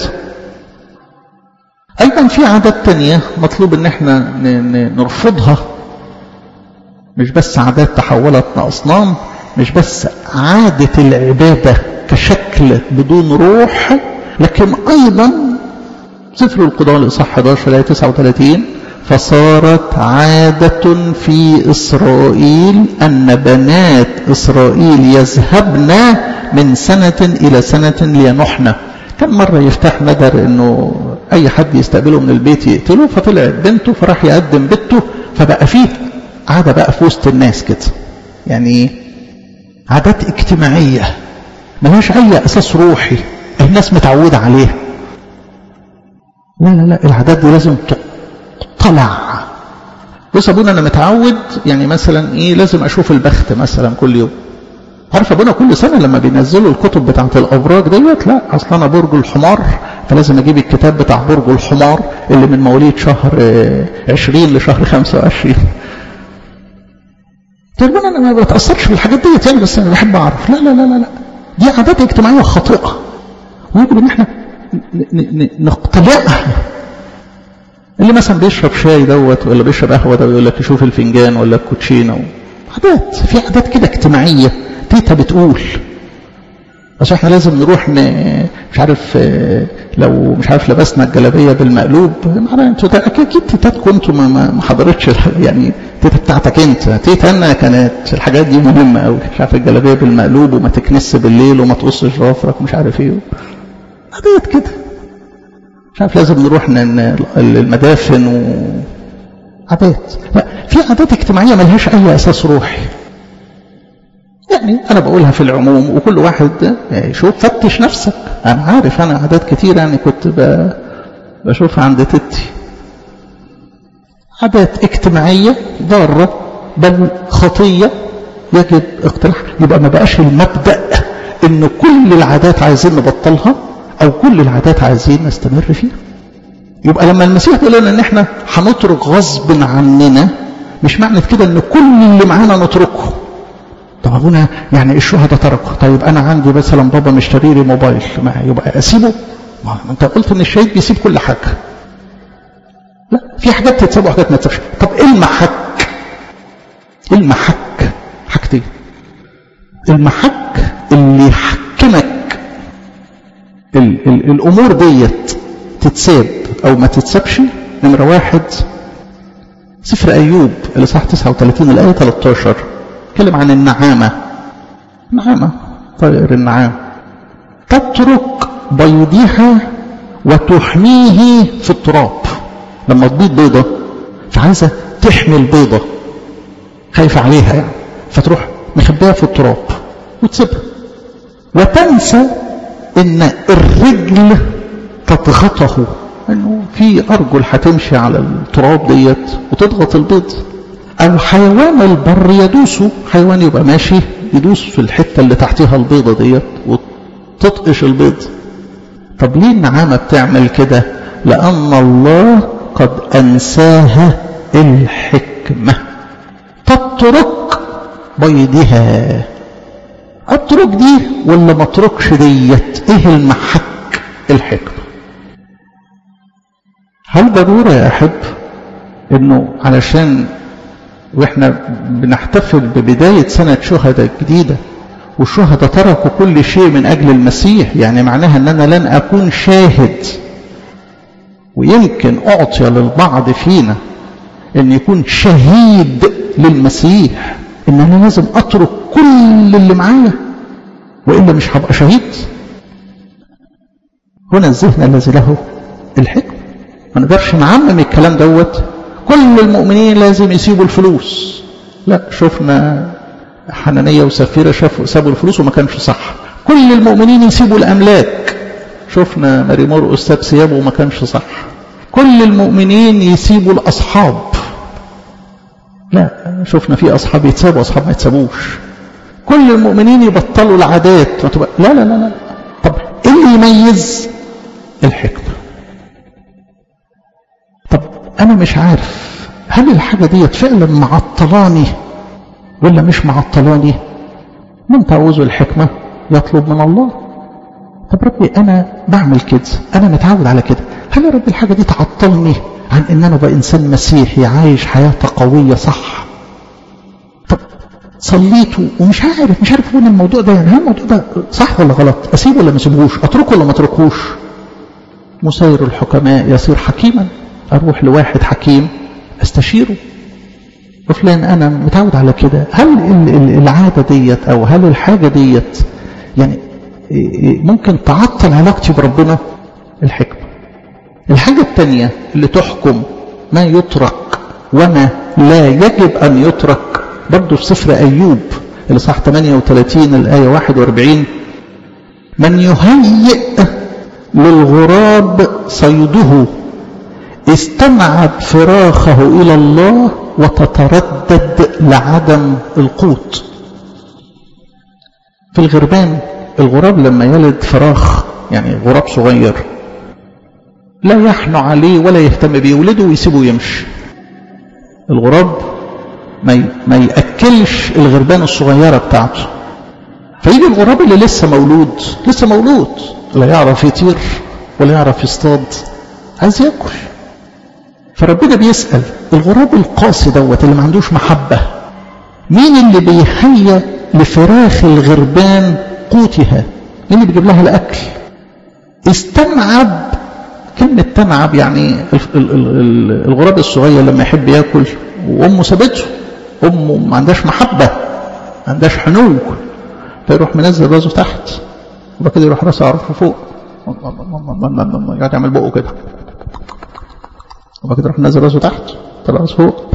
ايضا في عادات تانية مطلوب ان احنا نرفضها مش بس عادات تحولت لاصنام مش بس عادة العبادة كشكل بدون روح لكن ايضا سفر القضاء الاصحاح 11 آية 39 فصارت عادة في إسرائيل أن بنات إسرائيل يذهبن من سنة إلى سنة لينحن كان مرة يفتح ندر أنه أي حد يستقبله من البيت يقتله فطلعت بنته فراح يقدم بنته فبقى فيه عادة بقى في وسط الناس كده يعني عادات اجتماعية ملهاش أي أساس روحي الناس متعودة عليها لا لا لا العادات دي لازم تطلع بص ابونا انا متعود يعني مثلا ايه لازم اشوف البخت مثلا كل يوم عارف ابونا كل سنه لما بينزلوا الكتب بتاعه الابراج ديت لا اصل انا برج الحمار فلازم اجيب الكتاب بتاع برج الحمار اللي من مواليد شهر 20 لشهر 25 طيب انا ما بتاثرش بالحاجات ديت يعني بس انا بحب اعرف لا لا لا لا, لا. دي عادات اجتماعيه خاطئه ويجب ان احنا نقتلعها اللي مثلا بيشرب شاي دوت ولا بيشرب قهوه ده ويقول لك يشوف الفنجان ولا الكوتشينه عادات في عادات كده اجتماعيه تيتا بتقول بس احنا لازم نروح ن... مش عارف لو مش عارف لبسنا الجلابيه بالمقلوب معناها انتوا اكيد تيتاتكم انتوا ما, ما حضرتش يعني تيتا بتاعتك انت تيتا انا كانت الحاجات دي مهمه قوي مش عارف الجلابيه بالمقلوب وما تكنس بالليل وما تقصش ضوافرك ومش عارف ايه عاديات كده مش عارف لازم نروح ن... المدافن و عادات لا في عادات اجتماعيه ملهاش اي اساس روحي يعني أنا بقولها في العموم وكل واحد شوف فتش نفسك أنا عارف أنا عادات كتير يعني كنت بشوفها عند تتي عادات اجتماعية ضارة بل خطية يجب اقتراح يبقى ما بقاش المبدأ إن كل العادات عايزين نبطلها أو كل العادات عايزين نستمر فيها يبقى لما المسيح بيقول لنا إن إحنا هنترك غصب عننا مش معنى كده إن كل اللي معانا نتركه طب ابونا يعني الشهداء تركوا طيب انا عندي مثلا بابا مشتري لي موبايل ما يبقى اسيبه ما انت قلت ان الشهيد بيسيب كل حاجه لا في حاجات تتساب وحاجات ما تتسابش طب ايه المحك ايه المحك حاجتين المحك اللي يحكمك ال ال الامور ديت تتساب او ما تتسابش نمره واحد سفر ايوب الاصحاح 39 الايه 13 اتكلم عن النعامة نعامة طائر النعام تترك بيضها وتحميه في التراب لما تبيض بيضة فعايزة تحمي البيضة خايفة عليها يعني فتروح مخبيها في التراب وتسيبها وتنسى ان الرجل تضغطه انه في ارجل هتمشي على التراب ديت وتضغط البيض أو حيوان البر يدوسه حيوان يبقى ماشي يدوس في الحتة اللي تحتها البيضة ديت وتطقش البيض طب ليه النعامة بتعمل كده لأن الله قد أنساها الحكمة تترك بيضها اترك دي ولا ما اتركش ديت ايه المحك الحكمة هل ضرورة يا أحب انه علشان واحنا بنحتفل ببداية سنة شهداء جديدة والشهداء تركوا كل شيء من أجل المسيح يعني معناها أن أنا لن أكون شاهد ويمكن أعطي للبعض فينا أن يكون شهيد للمسيح أن أنا لازم أترك كل اللي معايا وإلا مش هبقى شهيد هنا الذهن الذي له الحكم ما نقدرش نعمم الكلام دوت كل المؤمنين لازم يسيبوا الفلوس لا شفنا حنانية وسفيرة شافوا سابوا الفلوس وما كانش صح كل المؤمنين يسيبوا الأملاك شفنا ماري مرقس ساب ثيابه وما كانش صح كل المؤمنين يسيبوا الأصحاب لا شفنا في أصحاب يتسابوا وأصحاب ما يتسابوش كل المؤمنين يبطلوا العادات لا لا لا لا طب ايه اللي يميز الحكمة طب أنا مش عارف هل الحاجة ديت فعلا معطلاني ولا مش معطلاني من تعوز الحكمة يطلب من الله طب ربي أنا بعمل كده أنا متعود على كده هل يا رب الحاجة دي تعطلني عن ان انا بقى انسان مسيحي عايش حياة قوية صح طب صليت ومش عارف مش عارف اقول الموضوع ده يعني هل الموضوع ده صح ولا غلط اسيبه ولا ما اسيبهوش اتركه ولا ما اتركوش مسير الحكماء يصير حكيما اروح لواحد حكيم استشيره وفلان انا متعود على كده هل العادة ديت او هل الحاجة ديت يعني ممكن تعطل علاقتي بربنا الحكمة الحاجة الثانية اللي تحكم ما يترك وما لا يجب أن يترك برضه في سفر أيوب اللي صح 38 الآية 41 من يهيئ للغراب صيده استمعت فراخه إلى الله وتتردد لعدم القوت في الغربان الغراب لما يلد فراخ يعني غراب صغير لا يحنو عليه ولا يهتم بيه ولده ويسيبه يمشي الغراب ما ما ياكلش الغربان الصغيره بتاعته فيجي الغراب اللي لسه مولود لسه مولود لا يعرف يطير ولا يعرف يصطاد عايز ياكل فربنا بيسال الغراب القاسي دوت اللي ما عندوش محبه مين اللي بيهيأ لفراخ الغربان قوتها مين اللي بيجيب لها الاكل استنعب كلمة تنعب يعني الغراب الصغير لما يحب ياكل وامه سابته امه ما عندهاش محبة ما عندهاش حنو فيروح منزل راسه تحت وبعد كده يروح راسه عرفه فوق يقعد يعمل بقه كده وبعد كده يروح منزل راسه تحت راسه فوق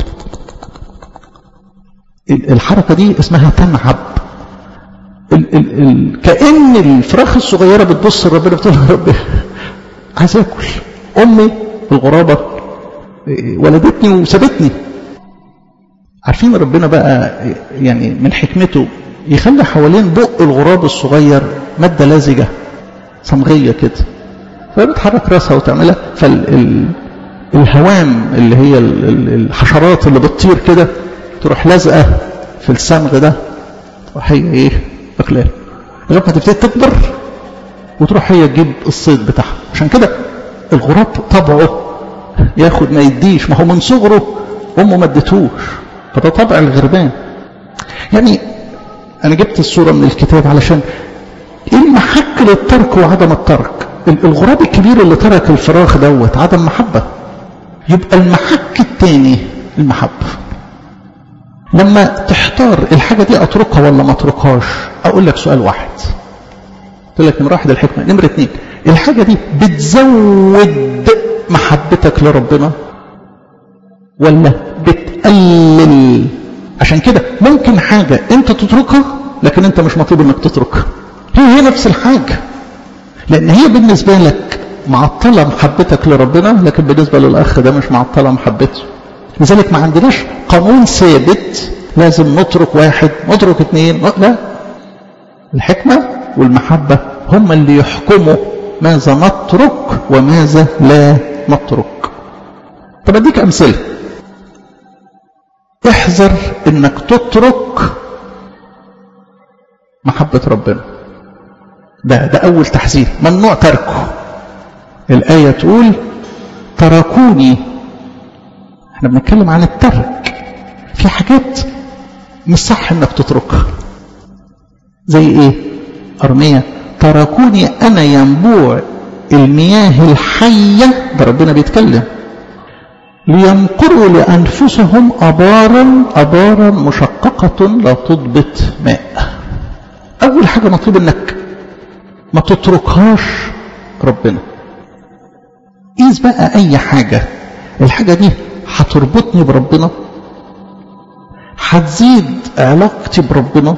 الحركة دي اسمها تنعب ال ال ال كأن الفراخ الصغيرة بتبص لربنا بتقول يا رب عايز اكل امي الغرابة ولدتني وسابتني عارفين ربنا بقى يعني من حكمته يخلي حوالين بق الغراب الصغير مادة لزجة صمغية كده فبتحرك راسها وتعملها فالهوام اللي هي الحشرات اللي بتطير كده تروح لازقة في الصمغ ده تروح هي ايه اقلال لغايه ما تبتدي تكبر وتروح هي تجيب الصيد بتاعها عشان كده الغراب طبعه ياخد ما يديش ما هو من صغره امه ما ادتهوش فده طبع الغربان يعني انا جبت الصوره من الكتاب علشان ايه المحك للترك وعدم الترك الغراب الكبير اللي ترك الفراخ دوت عدم محبه يبقى المحك الثاني المحبه لما تحتار الحاجه دي اتركها ولا ما اتركهاش اقول لك سؤال واحد قلت لك نمره واحد الحكمه نمره اثنين الحاجه دي بتزود محبتك لربنا ولا بتقلل عشان كده ممكن حاجة انت تتركها لكن انت مش مطلوب انك تتركها هي هي نفس الحاجة لان هي بالنسبة لك معطلة محبتك لربنا لكن بالنسبة للأخ ده مش معطلة محبته لذلك ما عندناش قانون ثابت لازم نترك واحد نترك اثنين لا الحكمة والمحبة هم اللي يحكموا ماذا نترك وماذا لا نترك طب اديك امثله احذر انك تترك محبة ربنا ده ده اول تحذير ممنوع تركه الآية تقول تركوني احنا بنتكلم عن الترك في حاجات مش صح انك تتركها زي ايه ارمية تركوني انا ينبوع المياه الحية ده ربنا بيتكلم لينقروا لأنفسهم أبارا أبارا مشققة لا تضبط ماء أول حاجة مطلوب أنك ما تتركهاش ربنا قيس بقى أي حاجة الحاجة دي هتربطني بربنا هتزيد علاقتي بربنا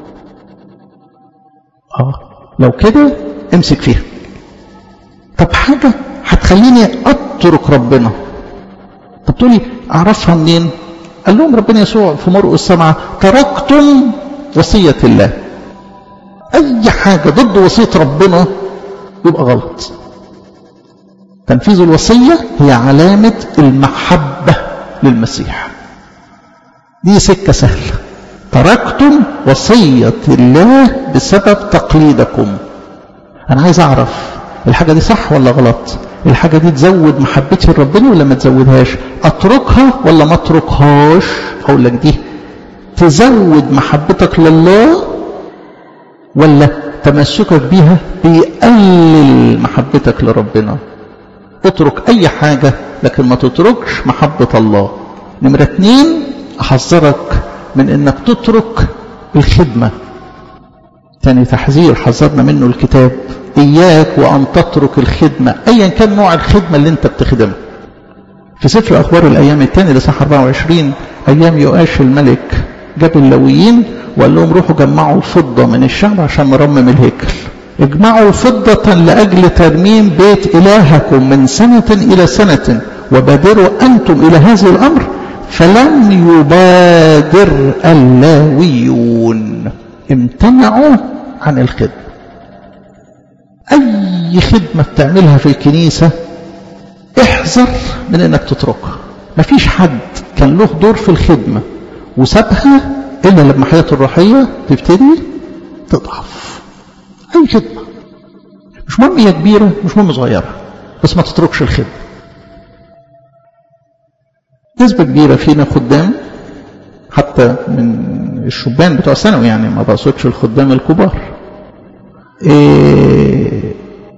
اه لو كده امسك فيها طب حاجة هتخليني أترك ربنا طب تقولي أعرفها منين قال لهم ربنا يسوع في مرقس السبعة تركتم وصية الله أي حاجة ضد وصية ربنا يبقى غلط تنفيذ الوصية هي علامة المحبة للمسيح دي سكة سهلة تركتم وصية الله بسبب تقليدكم أنا عايز أعرف الحاجة دي صح ولا غلط الحاجة دي تزود محبتي لربنا ولا ما تزودهاش اتركها ولا ما اتركهاش اقول لك دي تزود محبتك لله ولا تمسكك بيها بيقلل محبتك لربنا اترك اي حاجة لكن ما تتركش محبة الله نمرة اتنين احذرك من انك تترك الخدمة تاني تحذير حذرنا منه الكتاب إياك وأن تترك الخدمة أيا كان نوع الخدمة اللي أنت بتخدمها في سفر أخبار الأيام الثاني لصح 24 أيام يؤاش الملك جاب اللويين وقال لهم روحوا جمعوا الفضة من الشعب عشان نرمم الهيكل اجمعوا فضة لأجل ترميم بيت إلهكم من سنة إلى سنة وبادروا أنتم إلى هذا الأمر فلم يبادر اللاويون امتنعوا عن الخدمة أي خدمة بتعملها في الكنيسة احذر من انك تتركها مفيش حد كان له دور في الخدمة وسابها إلا لما حياته الروحية تبتدي تضعف أي خدمة مش مهم هي كبيرة مش مهم صغيرة بس ما تتركش الخدمة نسبة كبيرة فينا خدام حتى من الشبان بتوع ثانوي يعني ما بقصدش الخدام الكبار إيه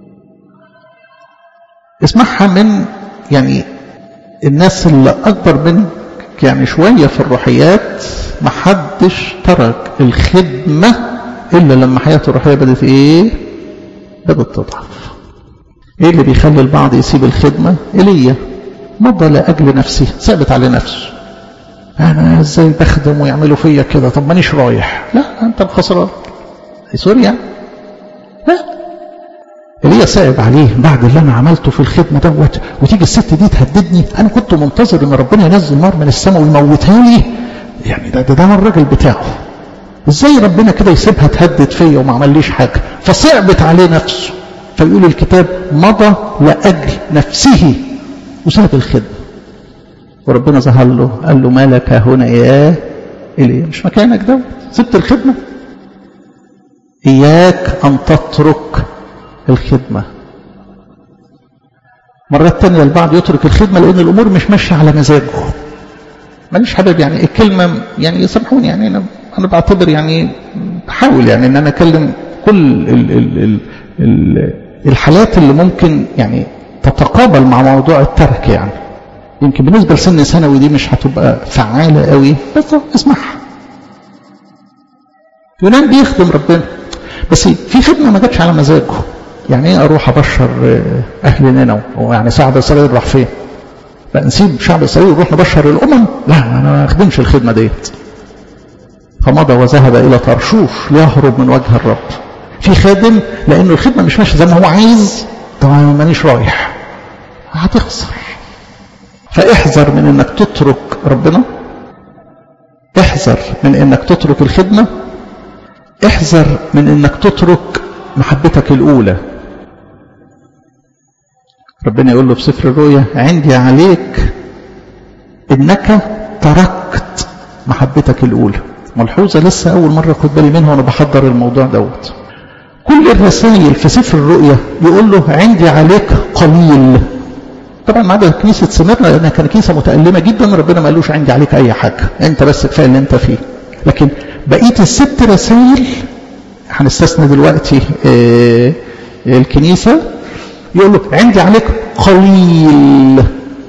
اسمعها من يعني الناس اللي أكبر منك يعني شوية في الروحيات محدش ترك الخدمة إلا لما حياته الروحية بدأت إيه؟ بدأت تضعف. إيه اللي بيخلي البعض يسيب الخدمة؟ إيليا مضى لأجل نفسه ثابت على نفسه. أنا إزاي بخدم ويعملوا فيا كده؟ طب مانيش رايح. لا أنت الخسران. سوريا لا ايليا صعب عليه بعد اللي انا عملته في الخدمه دوت وتيجي الست دي تهددني انا كنت منتظر ان ربنا ينزل نار من السماء ويموتها لي يعني ده ده, ده الراجل بتاعه ازاي ربنا كده يسيبها تهدد فيا وما عمليش حاجه فصعبت عليه نفسه فيقول الكتاب مضى لاجل نفسه وساب الخدمه وربنا ظهر له قال له مالك هنا يا ايليا مش مكانك دوت سبت الخدمه إياك أن تترك الخدمة مرات تانية البعض يترك الخدمة لأن الأمور مش ماشية على مزاجه ماليش حبيب يعني الكلمة يعني يسامحوني يعني أنا أنا بعتبر يعني بحاول يعني إن أنا أكلم كل ال ال ال ال الحالات اللي ممكن يعني تتقابل مع موضوع الترك يعني يمكن بالنسبة لسن ثانوي دي مش هتبقى فعالة قوي بس اسمعها يونان بيخدم ربنا بس في خدمة ما جاتش على مزاجه يعني ايه اروح ابشر اهل نينوى هو يعني شعب اسرائيل راح فين فنسيب شعب اسرائيل ونروح نبشر الامم لا انا ما اخدمش الخدمه ديت فمضى وذهب الى طرشوش ليهرب من وجه الرب في خادم لانه الخدمه مش ماشيه زي ما هو عايز طبعا مانيش رايح هتخسر فاحذر من انك تترك ربنا احذر من انك تترك الخدمه احذر من انك تترك محبتك الاولى ربنا يقول له في سفر الرؤيا عندي عليك انك تركت محبتك الاولى ملحوظه لسه اول مره خد بالي منها وانا بحضر الموضوع دوت كل الرسائل في سفر الرؤيا يقول له عندي عليك قليل طبعا ما عدا كنيسه سميرنا لانها كانت كنيسه متالمه جدا ربنا ما قالوش عندي عليك اي حاجه انت بس كفايه اللي انت فيه لكن بقيه الست رسائل هنستثنى دلوقتي اه الكنيسه يقول له عندي عليك قليل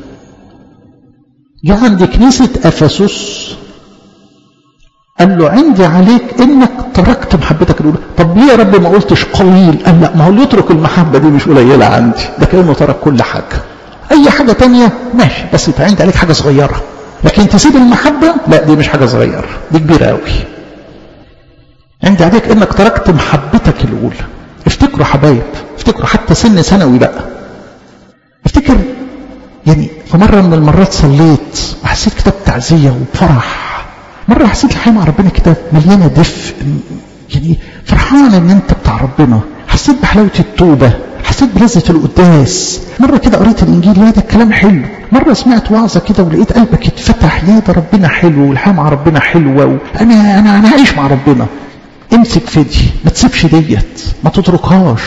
جاء عند كنيسه افسس قال له عندي عليك انك تركت محبتك الاولى طب ليه يا رب ما قلتش قليل قال لا ما هو اللي يترك المحبه دي مش قليله عندي ده كانه ترك كل حاجه اي حاجه تانية ماشي بس يبقى عندي عليك حاجه صغيره لكن تسيب المحبه لا دي مش حاجه صغيره دي كبيره قوي عندي عليك انك تركت محبتك الاولى افتكروا حبايب افتكروا حتى سن ثانوي بقى افتكر يعني في مره من المرات صليت وحسيت كده بتعزيه وبفرح مرة حسيت الحياة مع ربنا كده مليانة دفء يعني فرحان ان انت بتاع ربنا حسيت بحلاوة التوبة حسيت بلذة القداس مرة كده قريت الانجيل يا ده الكلام حلو مرة سمعت وعظة كده ولقيت قلبك اتفتح يا ده ربنا حلو والحياة مع ربنا حلوة وانا انا انا عايش مع ربنا امسك في دي ما تسيبش ديت ما تتركهاش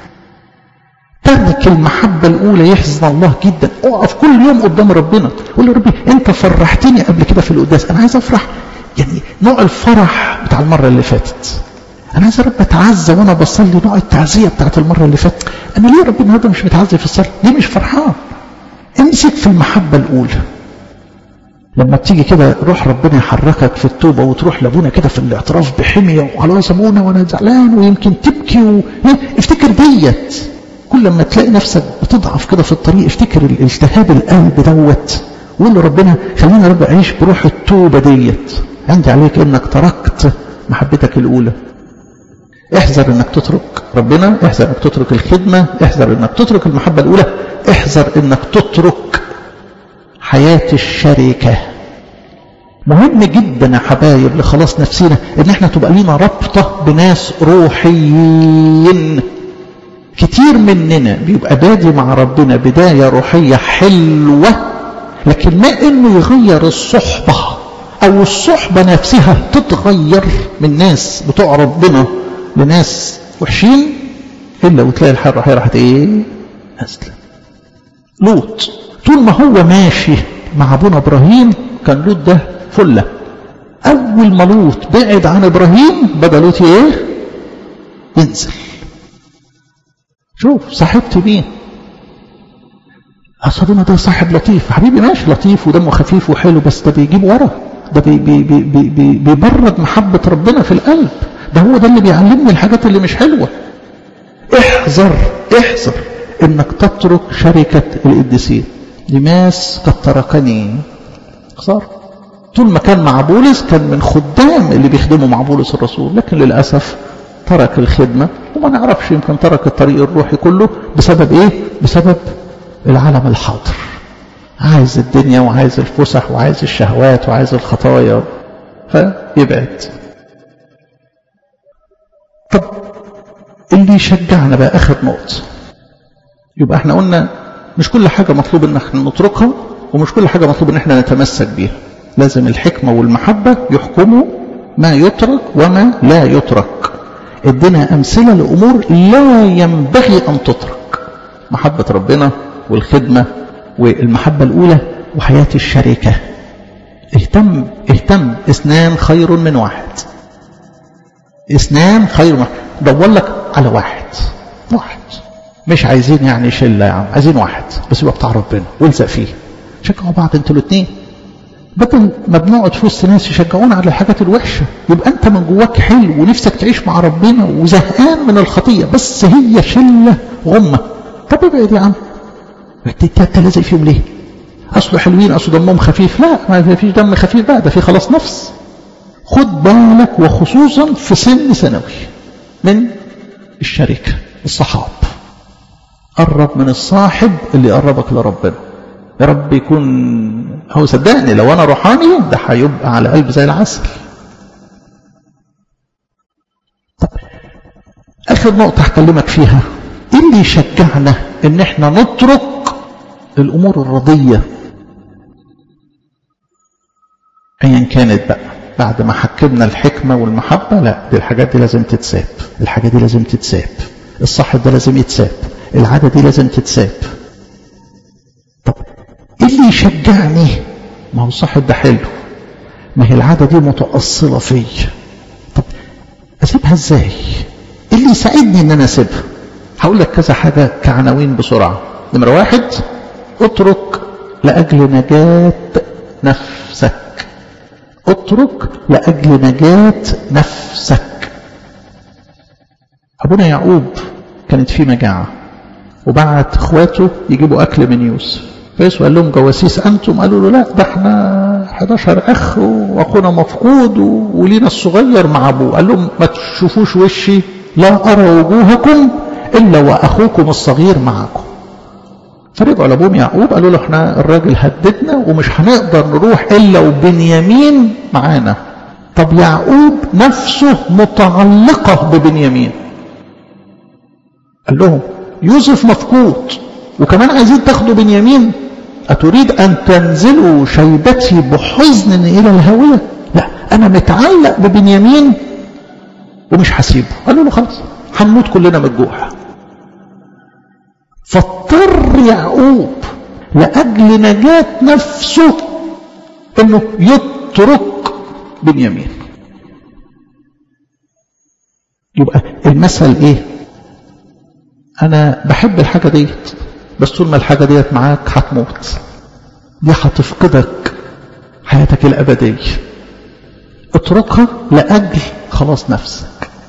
ترك المحبة الأولى يحزن الله جدا اقف كل يوم قدام ربنا قول له ربي أنت فرحتني قبل كده في القداس أنا عايز أفرح يعني نوع الفرح بتاع المرة اللي فاتت أنا عايز يا رب أتعزى وأنا بصلي نوع التعزية بتاعت المرة اللي فاتت أنا ليه يا رب النهارده مش متعزي في الصلاة ليه مش فرحان امسك في المحبة الأولى لما بتيجي كده روح ربنا يحركك في التوبة وتروح لابونا كده في الاعتراف بحمية وخلاص ابونا وانا زعلان ويمكن تبكي و... افتكر ديت كل ما تلاقي نفسك بتضعف كده في الطريق افتكر الالتهاب القلب دوت وقول له ربنا خلينا رب اعيش بروح التوبه ديت عندي عليك انك تركت محبتك الاولى احذر انك تترك ربنا احذر انك تترك الخدمه احذر انك تترك المحبه الاولى احذر انك تترك حياه الشركه مهم جدا يا حبايب لخلاص نفسنا ان احنا تبقى لينا رابطه بناس روحيين كتير مننا بيبقى بادي مع ربنا بداية روحية حلوة لكن ما انه يغير الصحبة او الصحبة نفسها تتغير من ناس بتوع ربنا لناس وحشين الا وتلاقي الحياة الروحية راحت ايه نازلة لوط طول ما هو ماشي مع ابونا ابراهيم كان لوط ده فلة اول ما لوط بعد عن ابراهيم بدا لوط ايه ينزل شوف صاحبت مين أصل ده صاحب لطيف حبيبي ماشي لطيف ودمه خفيف وحلو بس ده بيجيب ورا ده بي بي بي بي بي بيبرد محبة ربنا في القلب ده هو ده اللي بيعلمني الحاجات اللي مش حلوة احذر احذر انك تترك شركة القديسين ديماس قد تركني خسارة طول ما كان مع بولس كان من خدام اللي بيخدموا مع بولس الرسول لكن للأسف ترك الخدمة وما نعرفش يمكن ترك الطريق الروحي كله بسبب ايه بسبب العالم الحاضر عايز الدنيا وعايز الفسح وعايز الشهوات وعايز الخطايا فيبعد طب اللي يشجعنا بقى اخر نقطة يبقى احنا قلنا مش كل حاجة مطلوب ان احنا نتركها ومش كل حاجة مطلوب ان احنا نتمسك بيها لازم الحكمة والمحبة يحكموا ما يترك وما لا يترك ادينا امثلة لامور لا ينبغي ان تترك محبة ربنا والخدمة والمحبة الاولى وحياة الشركة اهتم اهتم اثنان خير من واحد اثنان خير من واحد دور لك على واحد واحد مش عايزين يعني شلة يا عم عايزين واحد بس يبقى بتاع ربنا والزق فيه شجعوا بعض انتوا الاثنين بدل ما بنقعد في وسط ناس يشجعونا على الحاجات الوحشة يبقى انت من جواك حلو ونفسك تعيش مع ربنا وزهقان من الخطية بس هي شلة غمة طب ابعد يا عم انت لازق فيهم ليه اصله حلوين اصله دمهم خفيف لا ما فيش دم خفيف بقى ده في خلاص نفس خد بالك وخصوصا في سن ثانوي من الشركة الصحاب قرب من الصاحب اللي يقربك لربنا يا رب يكون هو صدقني لو انا روحاني ده هيبقى على قلب زي العسل طب اخر نقطة هكلمك فيها ايه اللي يشجعنا ان احنا نترك الامور الرضية ايا كانت بقى بعد ما حكمنا الحكمة والمحبة لا دي الحاجات دي لازم تتساب الحاجات دي لازم تتساب الصاحب ده لازم يتساب العادة دي لازم تتساب طب ايه اللي يشجعني ما هو الصاحب ده حلو ما هي العادة دي متأصلة فيا طب اسيبها ازاي ايه اللي يساعدني ان انا اسيبها هقول لك كذا حاجة كعناوين بسرعة نمرة واحد اترك لأجل نجاة نفسك اترك لأجل نجاة نفسك أبونا يعقوب كانت في مجاعة وبعت اخواته يجيبوا أكل من يوسف فيسوع قال لهم جواسيس أنتم قالوا له لا ده احنا 11 أخ وأخونا مفقود ولينا الصغير مع أبوه قال لهم ما تشوفوش وشي لا أرى وجوهكم إلا وأخوكم الصغير معكم فرجعوا لابوهم يعقوب قالوا له احنا الراجل هددنا ومش هنقدر نروح الا وبنيامين معانا طب يعقوب نفسه متعلقة ببنيامين قال لهم يوسف مفقود وكمان عايزين تاخدوا بنيامين أتريد أن تنزلوا شيبتي بحزن إلى الهوية لا أنا متعلق ببنيامين ومش هسيبه قالوا له خلاص هنموت كلنا من الجوع فاضطر يعقوب لأجل نجاة نفسه انه يترك بنيامين يبقى المثل ايه انا بحب الحاجة ديت بس طول ما الحاجة ديت معاك هتموت دي هتفقدك حياتك الأبدية اتركها لأجل خلاص نفسك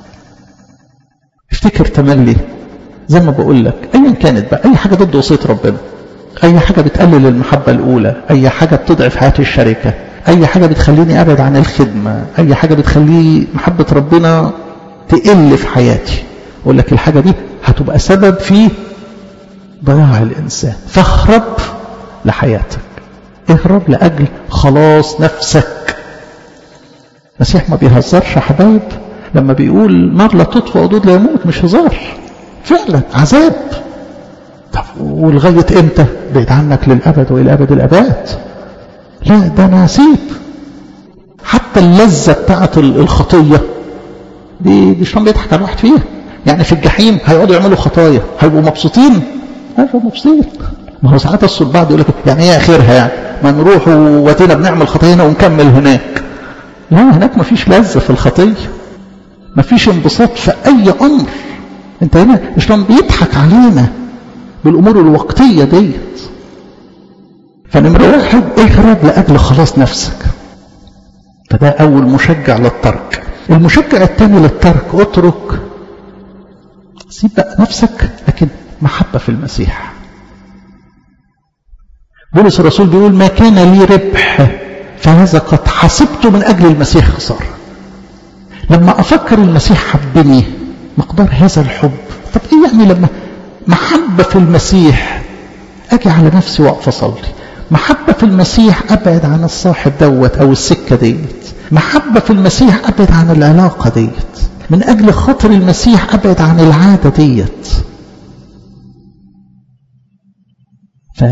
افتكر تملي زي ما بقول لك ايا كانت بقى اي حاجه ضد وصيه ربنا اي حاجه بتقلل المحبه الاولى اي حاجه بتضعف حياه الشركه اي حاجه بتخليني ابعد عن الخدمه اي حاجه بتخلي محبه ربنا تقل في حياتي اقول لك الحاجه دي هتبقى سبب في ضياع الانسان فاهرب لحياتك اهرب لاجل خلاص نفسك المسيح ما بيهزرش يا حبايب لما بيقول نار لا تطفئ ودود لا يموت مش هزار فعلا عذاب طب ولغاية امتى بعيد عنك للأبد وإلى أبد الأباد لا ده أنا هسيب حتى اللذة بتاعت الخطية دي دي شلون بيضحك على الواحد فيها يعني في الجحيم هيقعدوا يعملوا خطايا هيبقوا مبسوطين هيبقوا مبسوطين ما هو ساعات الصوت بعض يقول لك يعني ايه اخرها يعني ما نروح واتينا بنعمل خطايانا ونكمل هناك لا هناك ما فيش لذة في الخطية ما فيش انبساط في أي أمر انت هنا الشيطان بيضحك علينا بالامور الوقتيه ديت فنمرة واحد اهرب لاجل خلاص نفسك فده اول مشجع للترك المشجع الثاني للترك اترك سيب بقى نفسك لكن محبه في المسيح بولس الرسول بيقول ما كان لي ربح فهذا قد حسبته من اجل المسيح خساره لما افكر المسيح حبني مقدار هذا الحب طب ايه يعني لما محبه في المسيح اجي على نفسي واقف اصلي محبه في المسيح ابعد عن الصاحب دوت او السكه ديت محبه في المسيح ابعد عن العلاقه ديت من اجل خاطر المسيح ابعد عن العاده ديت ف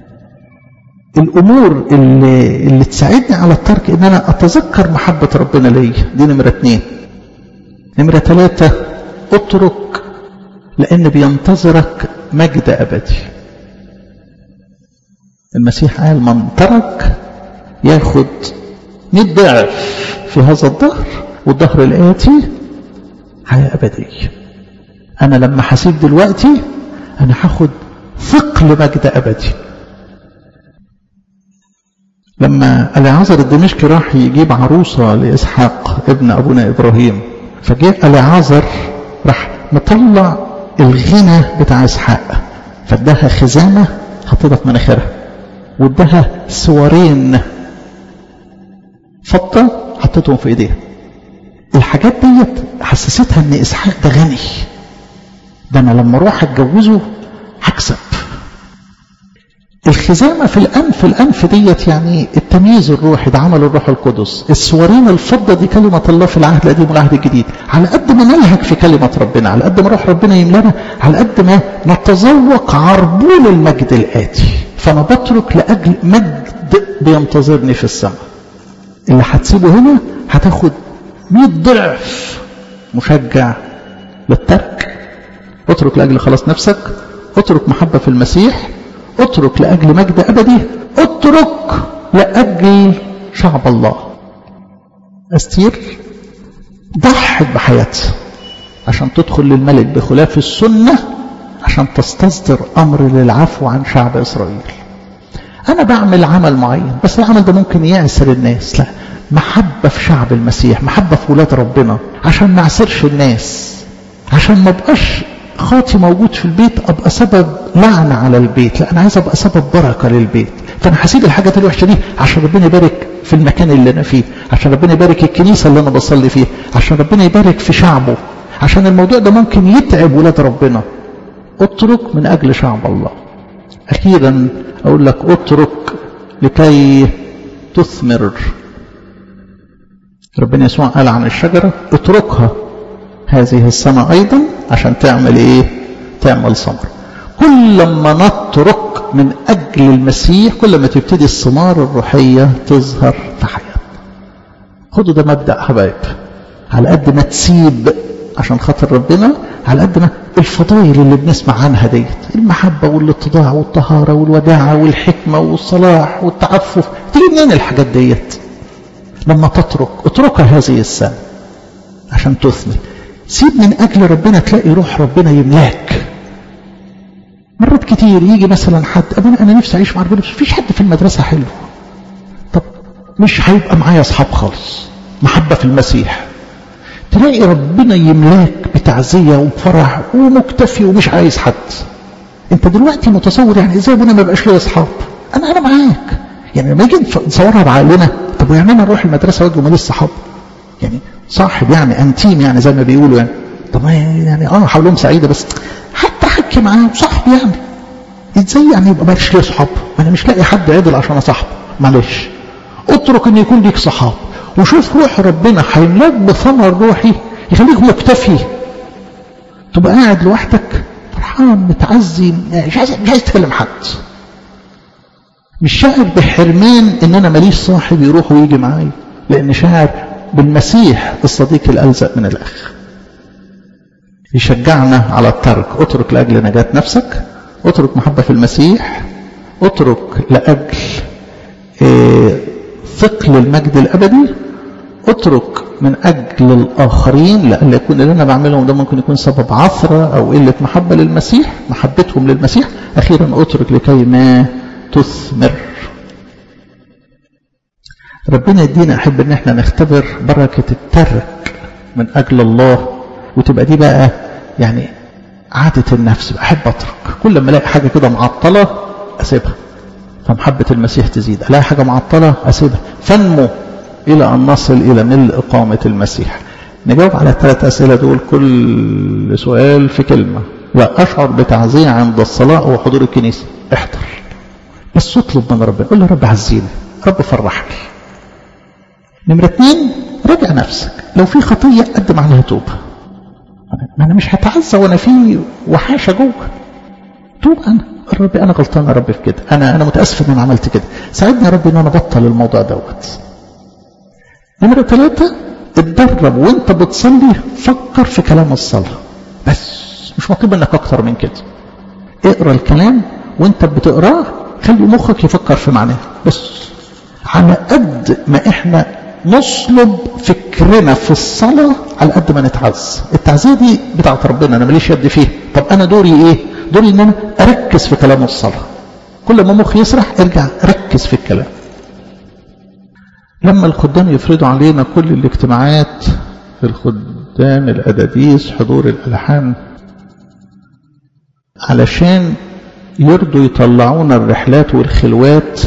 الامور اللي, اللي تساعدني على الترك ان انا اتذكر محبه ربنا ليا دي نمره اتنين نمره ثلاثه اترك لان بينتظرك مجد ابدي المسيح قال من ترك ياخد 100 ضعف في هذا الظهر والظهر الآتي حياة أبدية أنا لما حسيب دلوقتي أنا هاخد ثقل مجد أبدي لما اليعازر الدمشقي راح يجيب عروسة لإسحاق ابن أبونا إبراهيم فجاء اليعازر راح مطلع الغنى بتاع إسحاق فاداها خزانة حطيتها في مناخيرها واداها سوارين فضة حطيتهم في ايديها الحاجات ديت حسستها ان اسحاق ده غني ده انا لما اروح اتجوزه هكسب الخزامة في الأنف الأنف ديت يعني التمييز الروحي ده عمل الروح القدس السوارين الفضة دي كلمة الله في العهد القديم والعهد الجديد على قد ما نلهج في كلمة ربنا على قد ما روح ربنا يملانا على قد ما نتذوق عربون المجد الآتي فأنا بترك لأجل مجد بينتظرني في السماء اللي هتسيبه هنا هتاخد 100 ضعف مشجع للترك اترك لأجل خلاص نفسك اترك محبة في المسيح اترك لأجل مجد أبدي اترك لأجل شعب الله أستير ضحت بحياتها عشان تدخل للملك بخلاف السنة عشان تستصدر أمر للعفو عن شعب إسرائيل أنا بعمل عمل معين بس العمل ده ممكن يعسر الناس لا محبة في شعب المسيح محبة في ولاد ربنا عشان ما اعسرش الناس عشان ما بقاش خاطي موجود في البيت ابقى سبب لعنة على البيت لا انا عايز ابقى سبب بركة للبيت فانا هسيب الحاجات الوحشة دي عشان ربنا يبارك في المكان اللي انا فيه عشان ربنا يبارك الكنيسة اللي انا بصلي فيها عشان ربنا يبارك في شعبه عشان الموضوع ده ممكن يتعب ولاد ربنا اترك من اجل شعب الله اخيرا اقول لك اترك لكي تثمر ربنا يسوع قال عن الشجرة اتركها هذه السنة أيضا عشان تعمل إيه تعمل ثمر كل ما نترك من أجل المسيح كل ما تبتدي الثمار الروحية تظهر في حياتنا خدوا ده مبدأ حبايب على قد ما تسيب عشان خاطر ربنا على قد ما الفضائل اللي بنسمع عنها ديت المحبة والاتضاع والطهارة والوداعة والحكمة والصلاح والتعفف تيجي منين الحاجات ديت لما تترك اتركها هذه السنة عشان تثمر سيب من أجل ربنا تلاقي روح ربنا يملاك مرات كتير يجي مثلا حد أبونا أنا نفسي أعيش مع ربنا بس مفيش حد في المدرسة حلو طب مش هيبقى معايا أصحاب خالص محبة في المسيح تلاقي ربنا يملاك بتعزية وبفرح ومكتفي ومش عايز حد انت دلوقتي متصور يعني ازاي ابونا ما بقاش لي اصحاب انا انا معاك يعني لما نيجي نصورها بعقلنا طب ويعني انا نروح المدرسه واجي وماليش صحاب يعني صاحب يعني انتيم يعني زي ما بيقولوا يعني طب يعني اه حولهم سعيده بس حتى حكي معاه صاحب يعني ازاي يعني يبقى ماليش ليه صحاب ما انا مش لاقي حد عدل عشان اصاحبه معلش اترك ان يكون ليك صحاب وشوف روح ربنا هيملاك بثمر روحي يخليك مكتفي تبقى قاعد لوحدك فرحان متعزي مش عايز مش عايز تكلم حد مش شاعر بحرمان ان انا ماليش صاحب يروح ويجي معايا لان شاعر بالمسيح الصديق الالزق من الاخ يشجعنا على الترك اترك لاجل نجاة نفسك اترك محبة في المسيح اترك لاجل اه ثقل المجد الابدي اترك من أجل الآخرين لأن يكون اللي أنا بعمله ده ممكن يكون سبب عثرة أو قلة محبة للمسيح محبتهم للمسيح أخيرا اترك لكي ما تثمر ربنا يدينا أحب أن احنا نختبر بركة الترك من أجل الله وتبقى دي بقى يعني عادة النفس أحب أترك كل ما ألاقي حاجة كده معطلة أسيبها فمحبة المسيح تزيد ألاقي حاجة معطلة أسيبها فنمو إلى أن نصل إلى ملء إقامة المسيح نجاوب على الثلاث أسئلة دول كل سؤال في كلمة وأشعر بتعزية عند الصلاة وحضور الكنيسة احضر بس اطلب من ربنا قول له رب عزيني رب فرحني نمرة اثنين راجع نفسك لو في خطية قدم عليها توبة ما أنا مش هتعزى وأنا في وحاشة جوه توب أنا ربي أنا غلطان يا رب في كده أنا أنا متأسف إن أنا عملت كده ساعدني يا رب إن أنا أبطل الموضوع دوت نمرة ثلاثة اتدرب وانت بتصلي فكر في كلام الصلاة بس مش مطلوب منك اكتر من كده اقرا الكلام وانت بتقراه خلي مخك يفكر في معناه بس على قد ما احنا نصلب فكرنا في الصلاة على قد ما نتعز التعزية دي بتاعت ربنا انا ماليش يد فيها طب انا دوري ايه دوري ان انا اركز في كلام الصلاة كل ما مخي يسرح ارجع ركز في الكلام لما الخدام يفرضوا علينا كل الاجتماعات في الخدام الأداديس حضور الألحان علشان يرضوا يطلعونا الرحلات والخلوات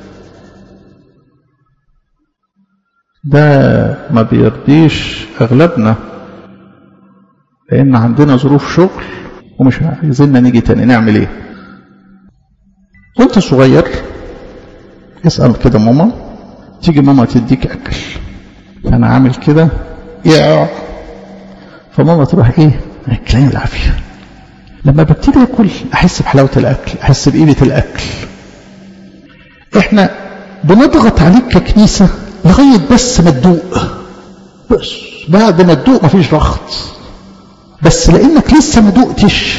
ده ما بيرضيش أغلبنا لأن عندنا ظروف شغل ومش عايزيننا نيجي تاني نعمل ايه وانت صغير اسأل كده ماما تيجي ماما تديك أكل فأنا عامل كده يا فماما تروح إيه أكلين العافية لما ببتدي أكل أحس بحلاوة الأكل أحس بقيمة الأكل إحنا بنضغط عليك ككنيسة لغاية بس ما تدوق بس بعد ما تدوق مفيش ضغط بس لأنك لسه ما دقتش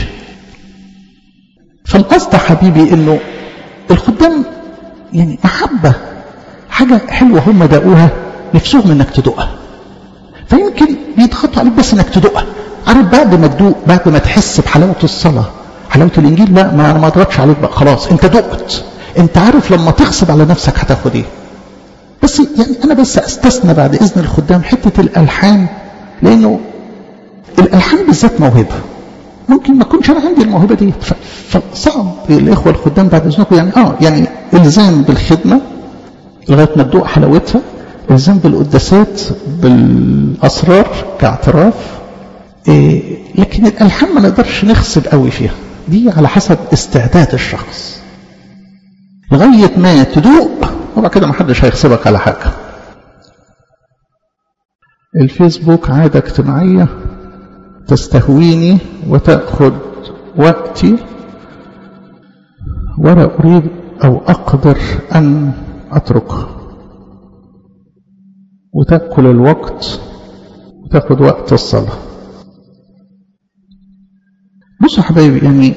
فالقصد حبيبي إنه الخدام يعني محبة حاجة حلوة هم دقوها نفسهم انك تدوقها فيمكن بيضغطوا عليك بس انك تدوقها عارف بعد ما تدوق بعد ما تحس بحلاوة الصلاة حلاوة الانجيل لا ما انا ما اضغطش عليك بقى خلاص انت دقت انت عارف لما تغصب على نفسك هتاخد ايه بس يعني انا بس استثنى بعد اذن الخدام حتة الالحان لانه الالحان بالذات موهبة ممكن ما اكونش انا عندي الموهبة دي فصعب الاخوة الخدام بعد اذنكم يعني اه يعني الزام بالخدمة لغاية ما تدوق حلاوتها الزام بالقداسات بالأسرار كاعتراف إيه لكن الألحان ما نقدرش نغصب قوي فيها دي على حسب استعداد الشخص لغاية ما تدوق وبعد كده ما حدش هيغصبك على حاجة الفيسبوك عادة اجتماعية تستهويني وتأخذ وقتي ولا أريد أو أقدر أن أتركه وتأكل الوقت وتاخد وقت الصلاة بصوا يا حبايبي يعني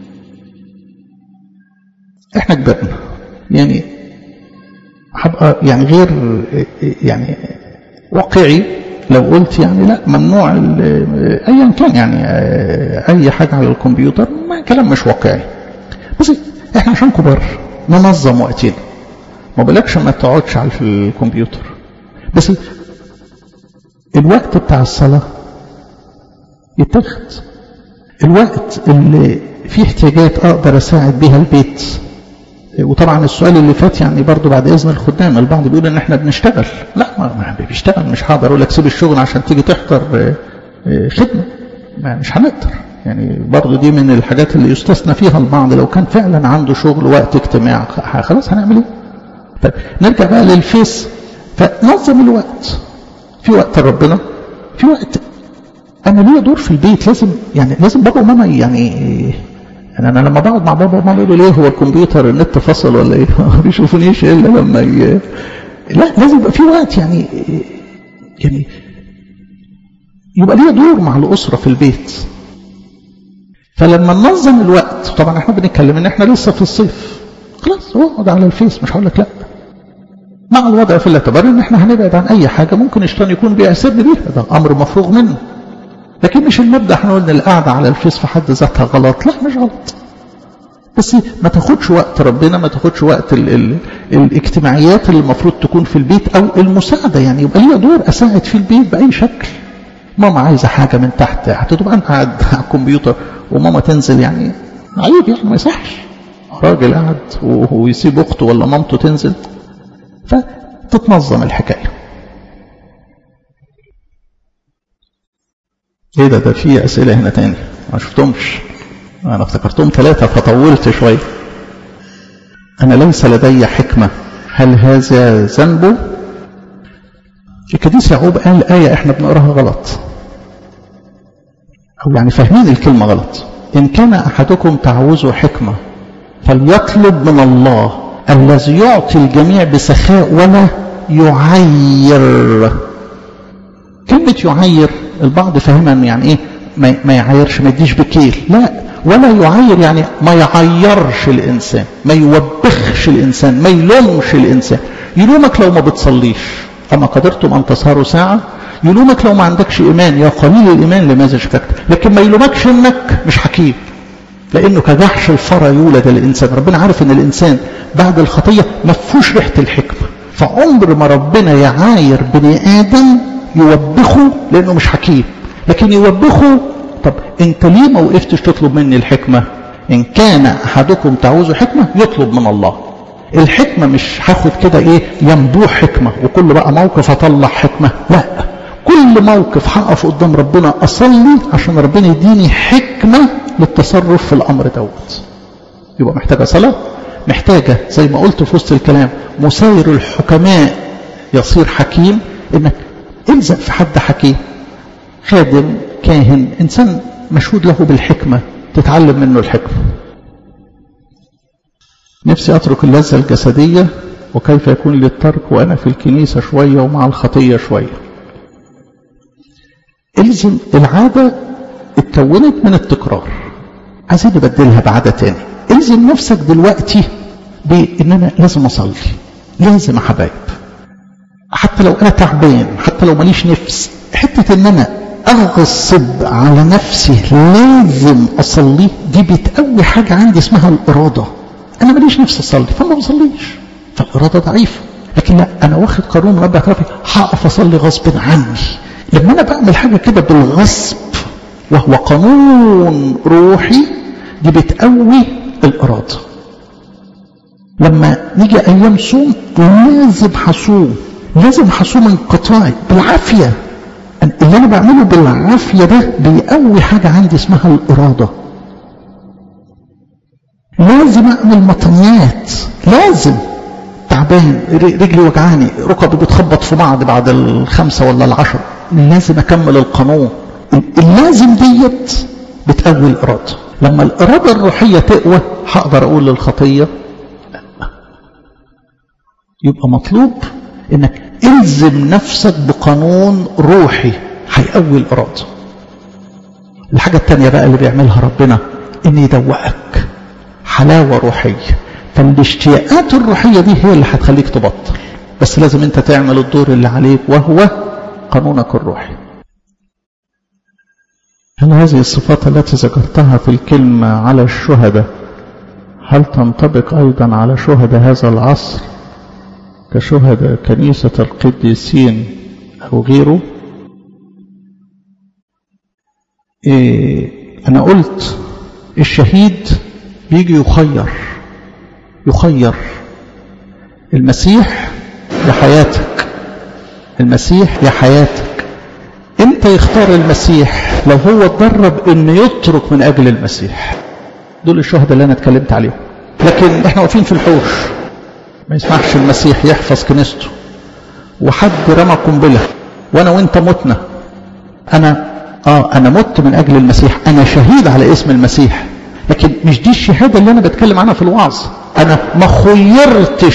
احنا كبرنا يعني هبقى يعني غير يعني واقعي لو قلت يعني لا ممنوع ايا كان يعني اي حاجه على الكمبيوتر ما كلام مش واقعي بس احنا عشان كبار ننظم وقتنا ما بقولكش ما تقعدش على الكمبيوتر بس الوقت بتاع الصلاة يتاخد الوقت اللي فيه احتياجات اقدر اساعد بيها البيت وطبعا السؤال اللي فات يعني برضو بعد اذن الخدام البعض بيقول ان احنا بنشتغل لا ما بيشتغل مش هقدر اقول لك سيب الشغل عشان تيجي تحضر خدمه مش هنقدر يعني برضو دي من الحاجات اللي يستثنى فيها البعض لو كان فعلا عنده شغل وقت اجتماع خلاص هنعمل ايه طيب نرجع بقى للفيس فنظم الوقت في وقت ربنا في وقت انا ليا دور في البيت لازم يعني لازم بابا وماما يعني يعني انا لما بقعد مع بابا وماما يقولوا ليه هو الكمبيوتر النت فصل ولا ايه ما بيشوفونيش الا لما ي... لا لازم يبقى في وقت يعني يعني يبقى ليا دور مع الاسره في البيت فلما ننظم الوقت طبعا احنا بنتكلم ان احنا لسه في الصيف خلاص اقعد على الفيس مش هقول لك لا مع الوضع في الاعتبار ان احنا هنبعد عن اي حاجه ممكن الشيطان يكون بيأسرني بيها ده امر مفروغ منه لكن مش المبدا احنا قلنا القعده على الفيس في حد ذاتها غلط لا مش غلط بس ما تاخدش وقت ربنا ما تاخدش وقت ال ال الاجتماعيات اللي المفروض تكون في البيت او المساعده يعني يبقى ليا دور اساعد في البيت باي شكل ماما عايزه حاجه من تحت هتبقى انا قاعد على الكمبيوتر وماما تنزل يعني عيب يعني ما يصحش راجل قاعد ويسيب اخته ولا مامته تنزل فتتنظم الحكايه ايه ده ده في اسئله هنا تاني ما شفتهمش انا افتكرتهم ثلاثه فطولت شويه انا ليس لدي حكمه هل هذا ذنبه القديس يعقوب قال آية احنا بنقراها غلط أو يعني فاهمين الكلمة غلط إن كان أحدكم تعوزه حكمة فليطلب من الله الذي يعطي الجميع بسخاء ولا يعير كلمة يعير البعض فهمها يعني ايه ما يعيرش ما يديش بكيل لا ولا يعير يعني ما يعيرش الإنسان ما يوبخش الإنسان ما يلومش الإنسان يلومك لو ما بتصليش أما قدرتم أن تسهروا ساعة يلومك لو ما عندكش إيمان يا قليل الإيمان لماذا شككت لكن ما يلومكش إنك مش حكيم لأنه كجحش الفرى يولد الإنسان ربنا عارف إن الإنسان بعد الخطية ما فيهوش ريحة الحكمة فعمر ما ربنا يعاير بني آدم يوبخه لأنه مش حكيم لكن يوبخه طب أنت ليه ما وقفتش تطلب مني الحكمة إن كان أحدكم تعوز حكمة يطلب من الله الحكمة مش هاخد كده ايه ينبوع حكمة وكل بقى موقف اطلع حكمة لا كل موقف هقف قدام ربنا اصلي عشان ربنا يديني حكمة للتصرف في الامر دوت يبقى محتاجة صلاة محتاجة زي ما قلت في وسط الكلام مساير الحكماء يصير حكيم انك الزق في حد حكيم خادم كاهن انسان مشهود له بالحكمة تتعلم منه الحكمة نفسي أترك اللذة الجسدية وكيف يكون لي الترك وأنا في الكنيسة شوية ومع الخطية شوية الزم العادة اتكونت من التكرار عايزين نبدلها بعادة تاني الزم نفسك دلوقتي بان انا لازم اصلي لازم يا حبايب حتى لو انا تعبان حتى لو ماليش نفس حته ان انا اغصب على نفسي لازم اصلي دي بتقوي حاجه عندي اسمها الاراده انا ماليش نفس اصلي فما بصليش فالاراده ضعيفه لكن لا انا واخد قانون رب اعترافي هقف اصلي غصب عني لما انا بعمل حاجه كده بالغصب وهو قانون روحي دي بتقوي الاراده لما نيجي ايام صوم لازم هصوم لازم هصوم انقطاعي بالعافيه اللي انا بعمله بالعافيه ده بيقوي حاجه عندي اسمها الاراده لازم اعمل مطنيات لازم تعبان رجلي وجعاني ركبي بتخبط في بعض بعد الخمسه ولا العشره لازم اكمل القانون اللازم ديت بتقوي الاراده لما الاراده الروحيه تقوى هقدر اقول للخطيه يبقى مطلوب انك الزم نفسك بقانون روحي هيقوي الاراده الحاجه الثانيه بقى اللي بيعملها ربنا ان يدوقك حلاوه روحيه فالاشتياقات الروحيه دي هي اللي هتخليك تبطل بس لازم انت تعمل الدور اللي عليك وهو قانونك الروحي هل هذه الصفات التي ذكرتها في الكلمة على الشهداء هل تنطبق أيضا على شهداء هذا العصر كشهداء كنيسة القديسين أو غيره إيه أنا قلت الشهيد بيجي يخير يخير المسيح يا حياتك المسيح يا حياتك انت يختار المسيح لو هو اتدرب ان يترك من اجل المسيح دول الشهداء اللي انا اتكلمت عليهم لكن احنا واقفين في الحوش ما يسمحش المسيح يحفظ كنيسته وحد رمى قنبله وانا وانت متنا انا اه انا مت من اجل المسيح انا شهيد على اسم المسيح لكن مش دي الشهاده اللي انا بتكلم عنها في الوعظ انا ما خيرتش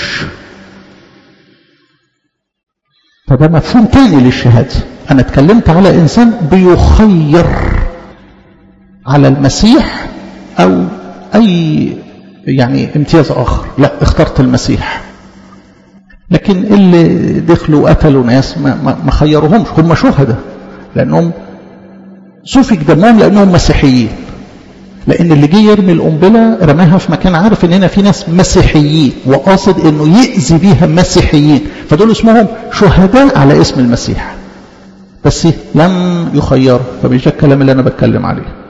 فده مفهوم تاني للشهاده انا اتكلمت على انسان بيخير على المسيح او اي يعني امتياز اخر لا اخترت المسيح لكن اللي دخلوا وقتلوا ناس ما, ما, ما خيروهمش هم شهداء لأنهم سفك دمهم لأنهم مسيحيين لأن اللي جه يرمي القنبلة رماها في مكان عارف إن هنا في ناس مسيحيين وقاصد إنه يأذي بيها مسيحيين فدول اسمهم شهداء على اسم المسيح بس لم يخيروا فمش ده الكلام اللي أنا بتكلم عليه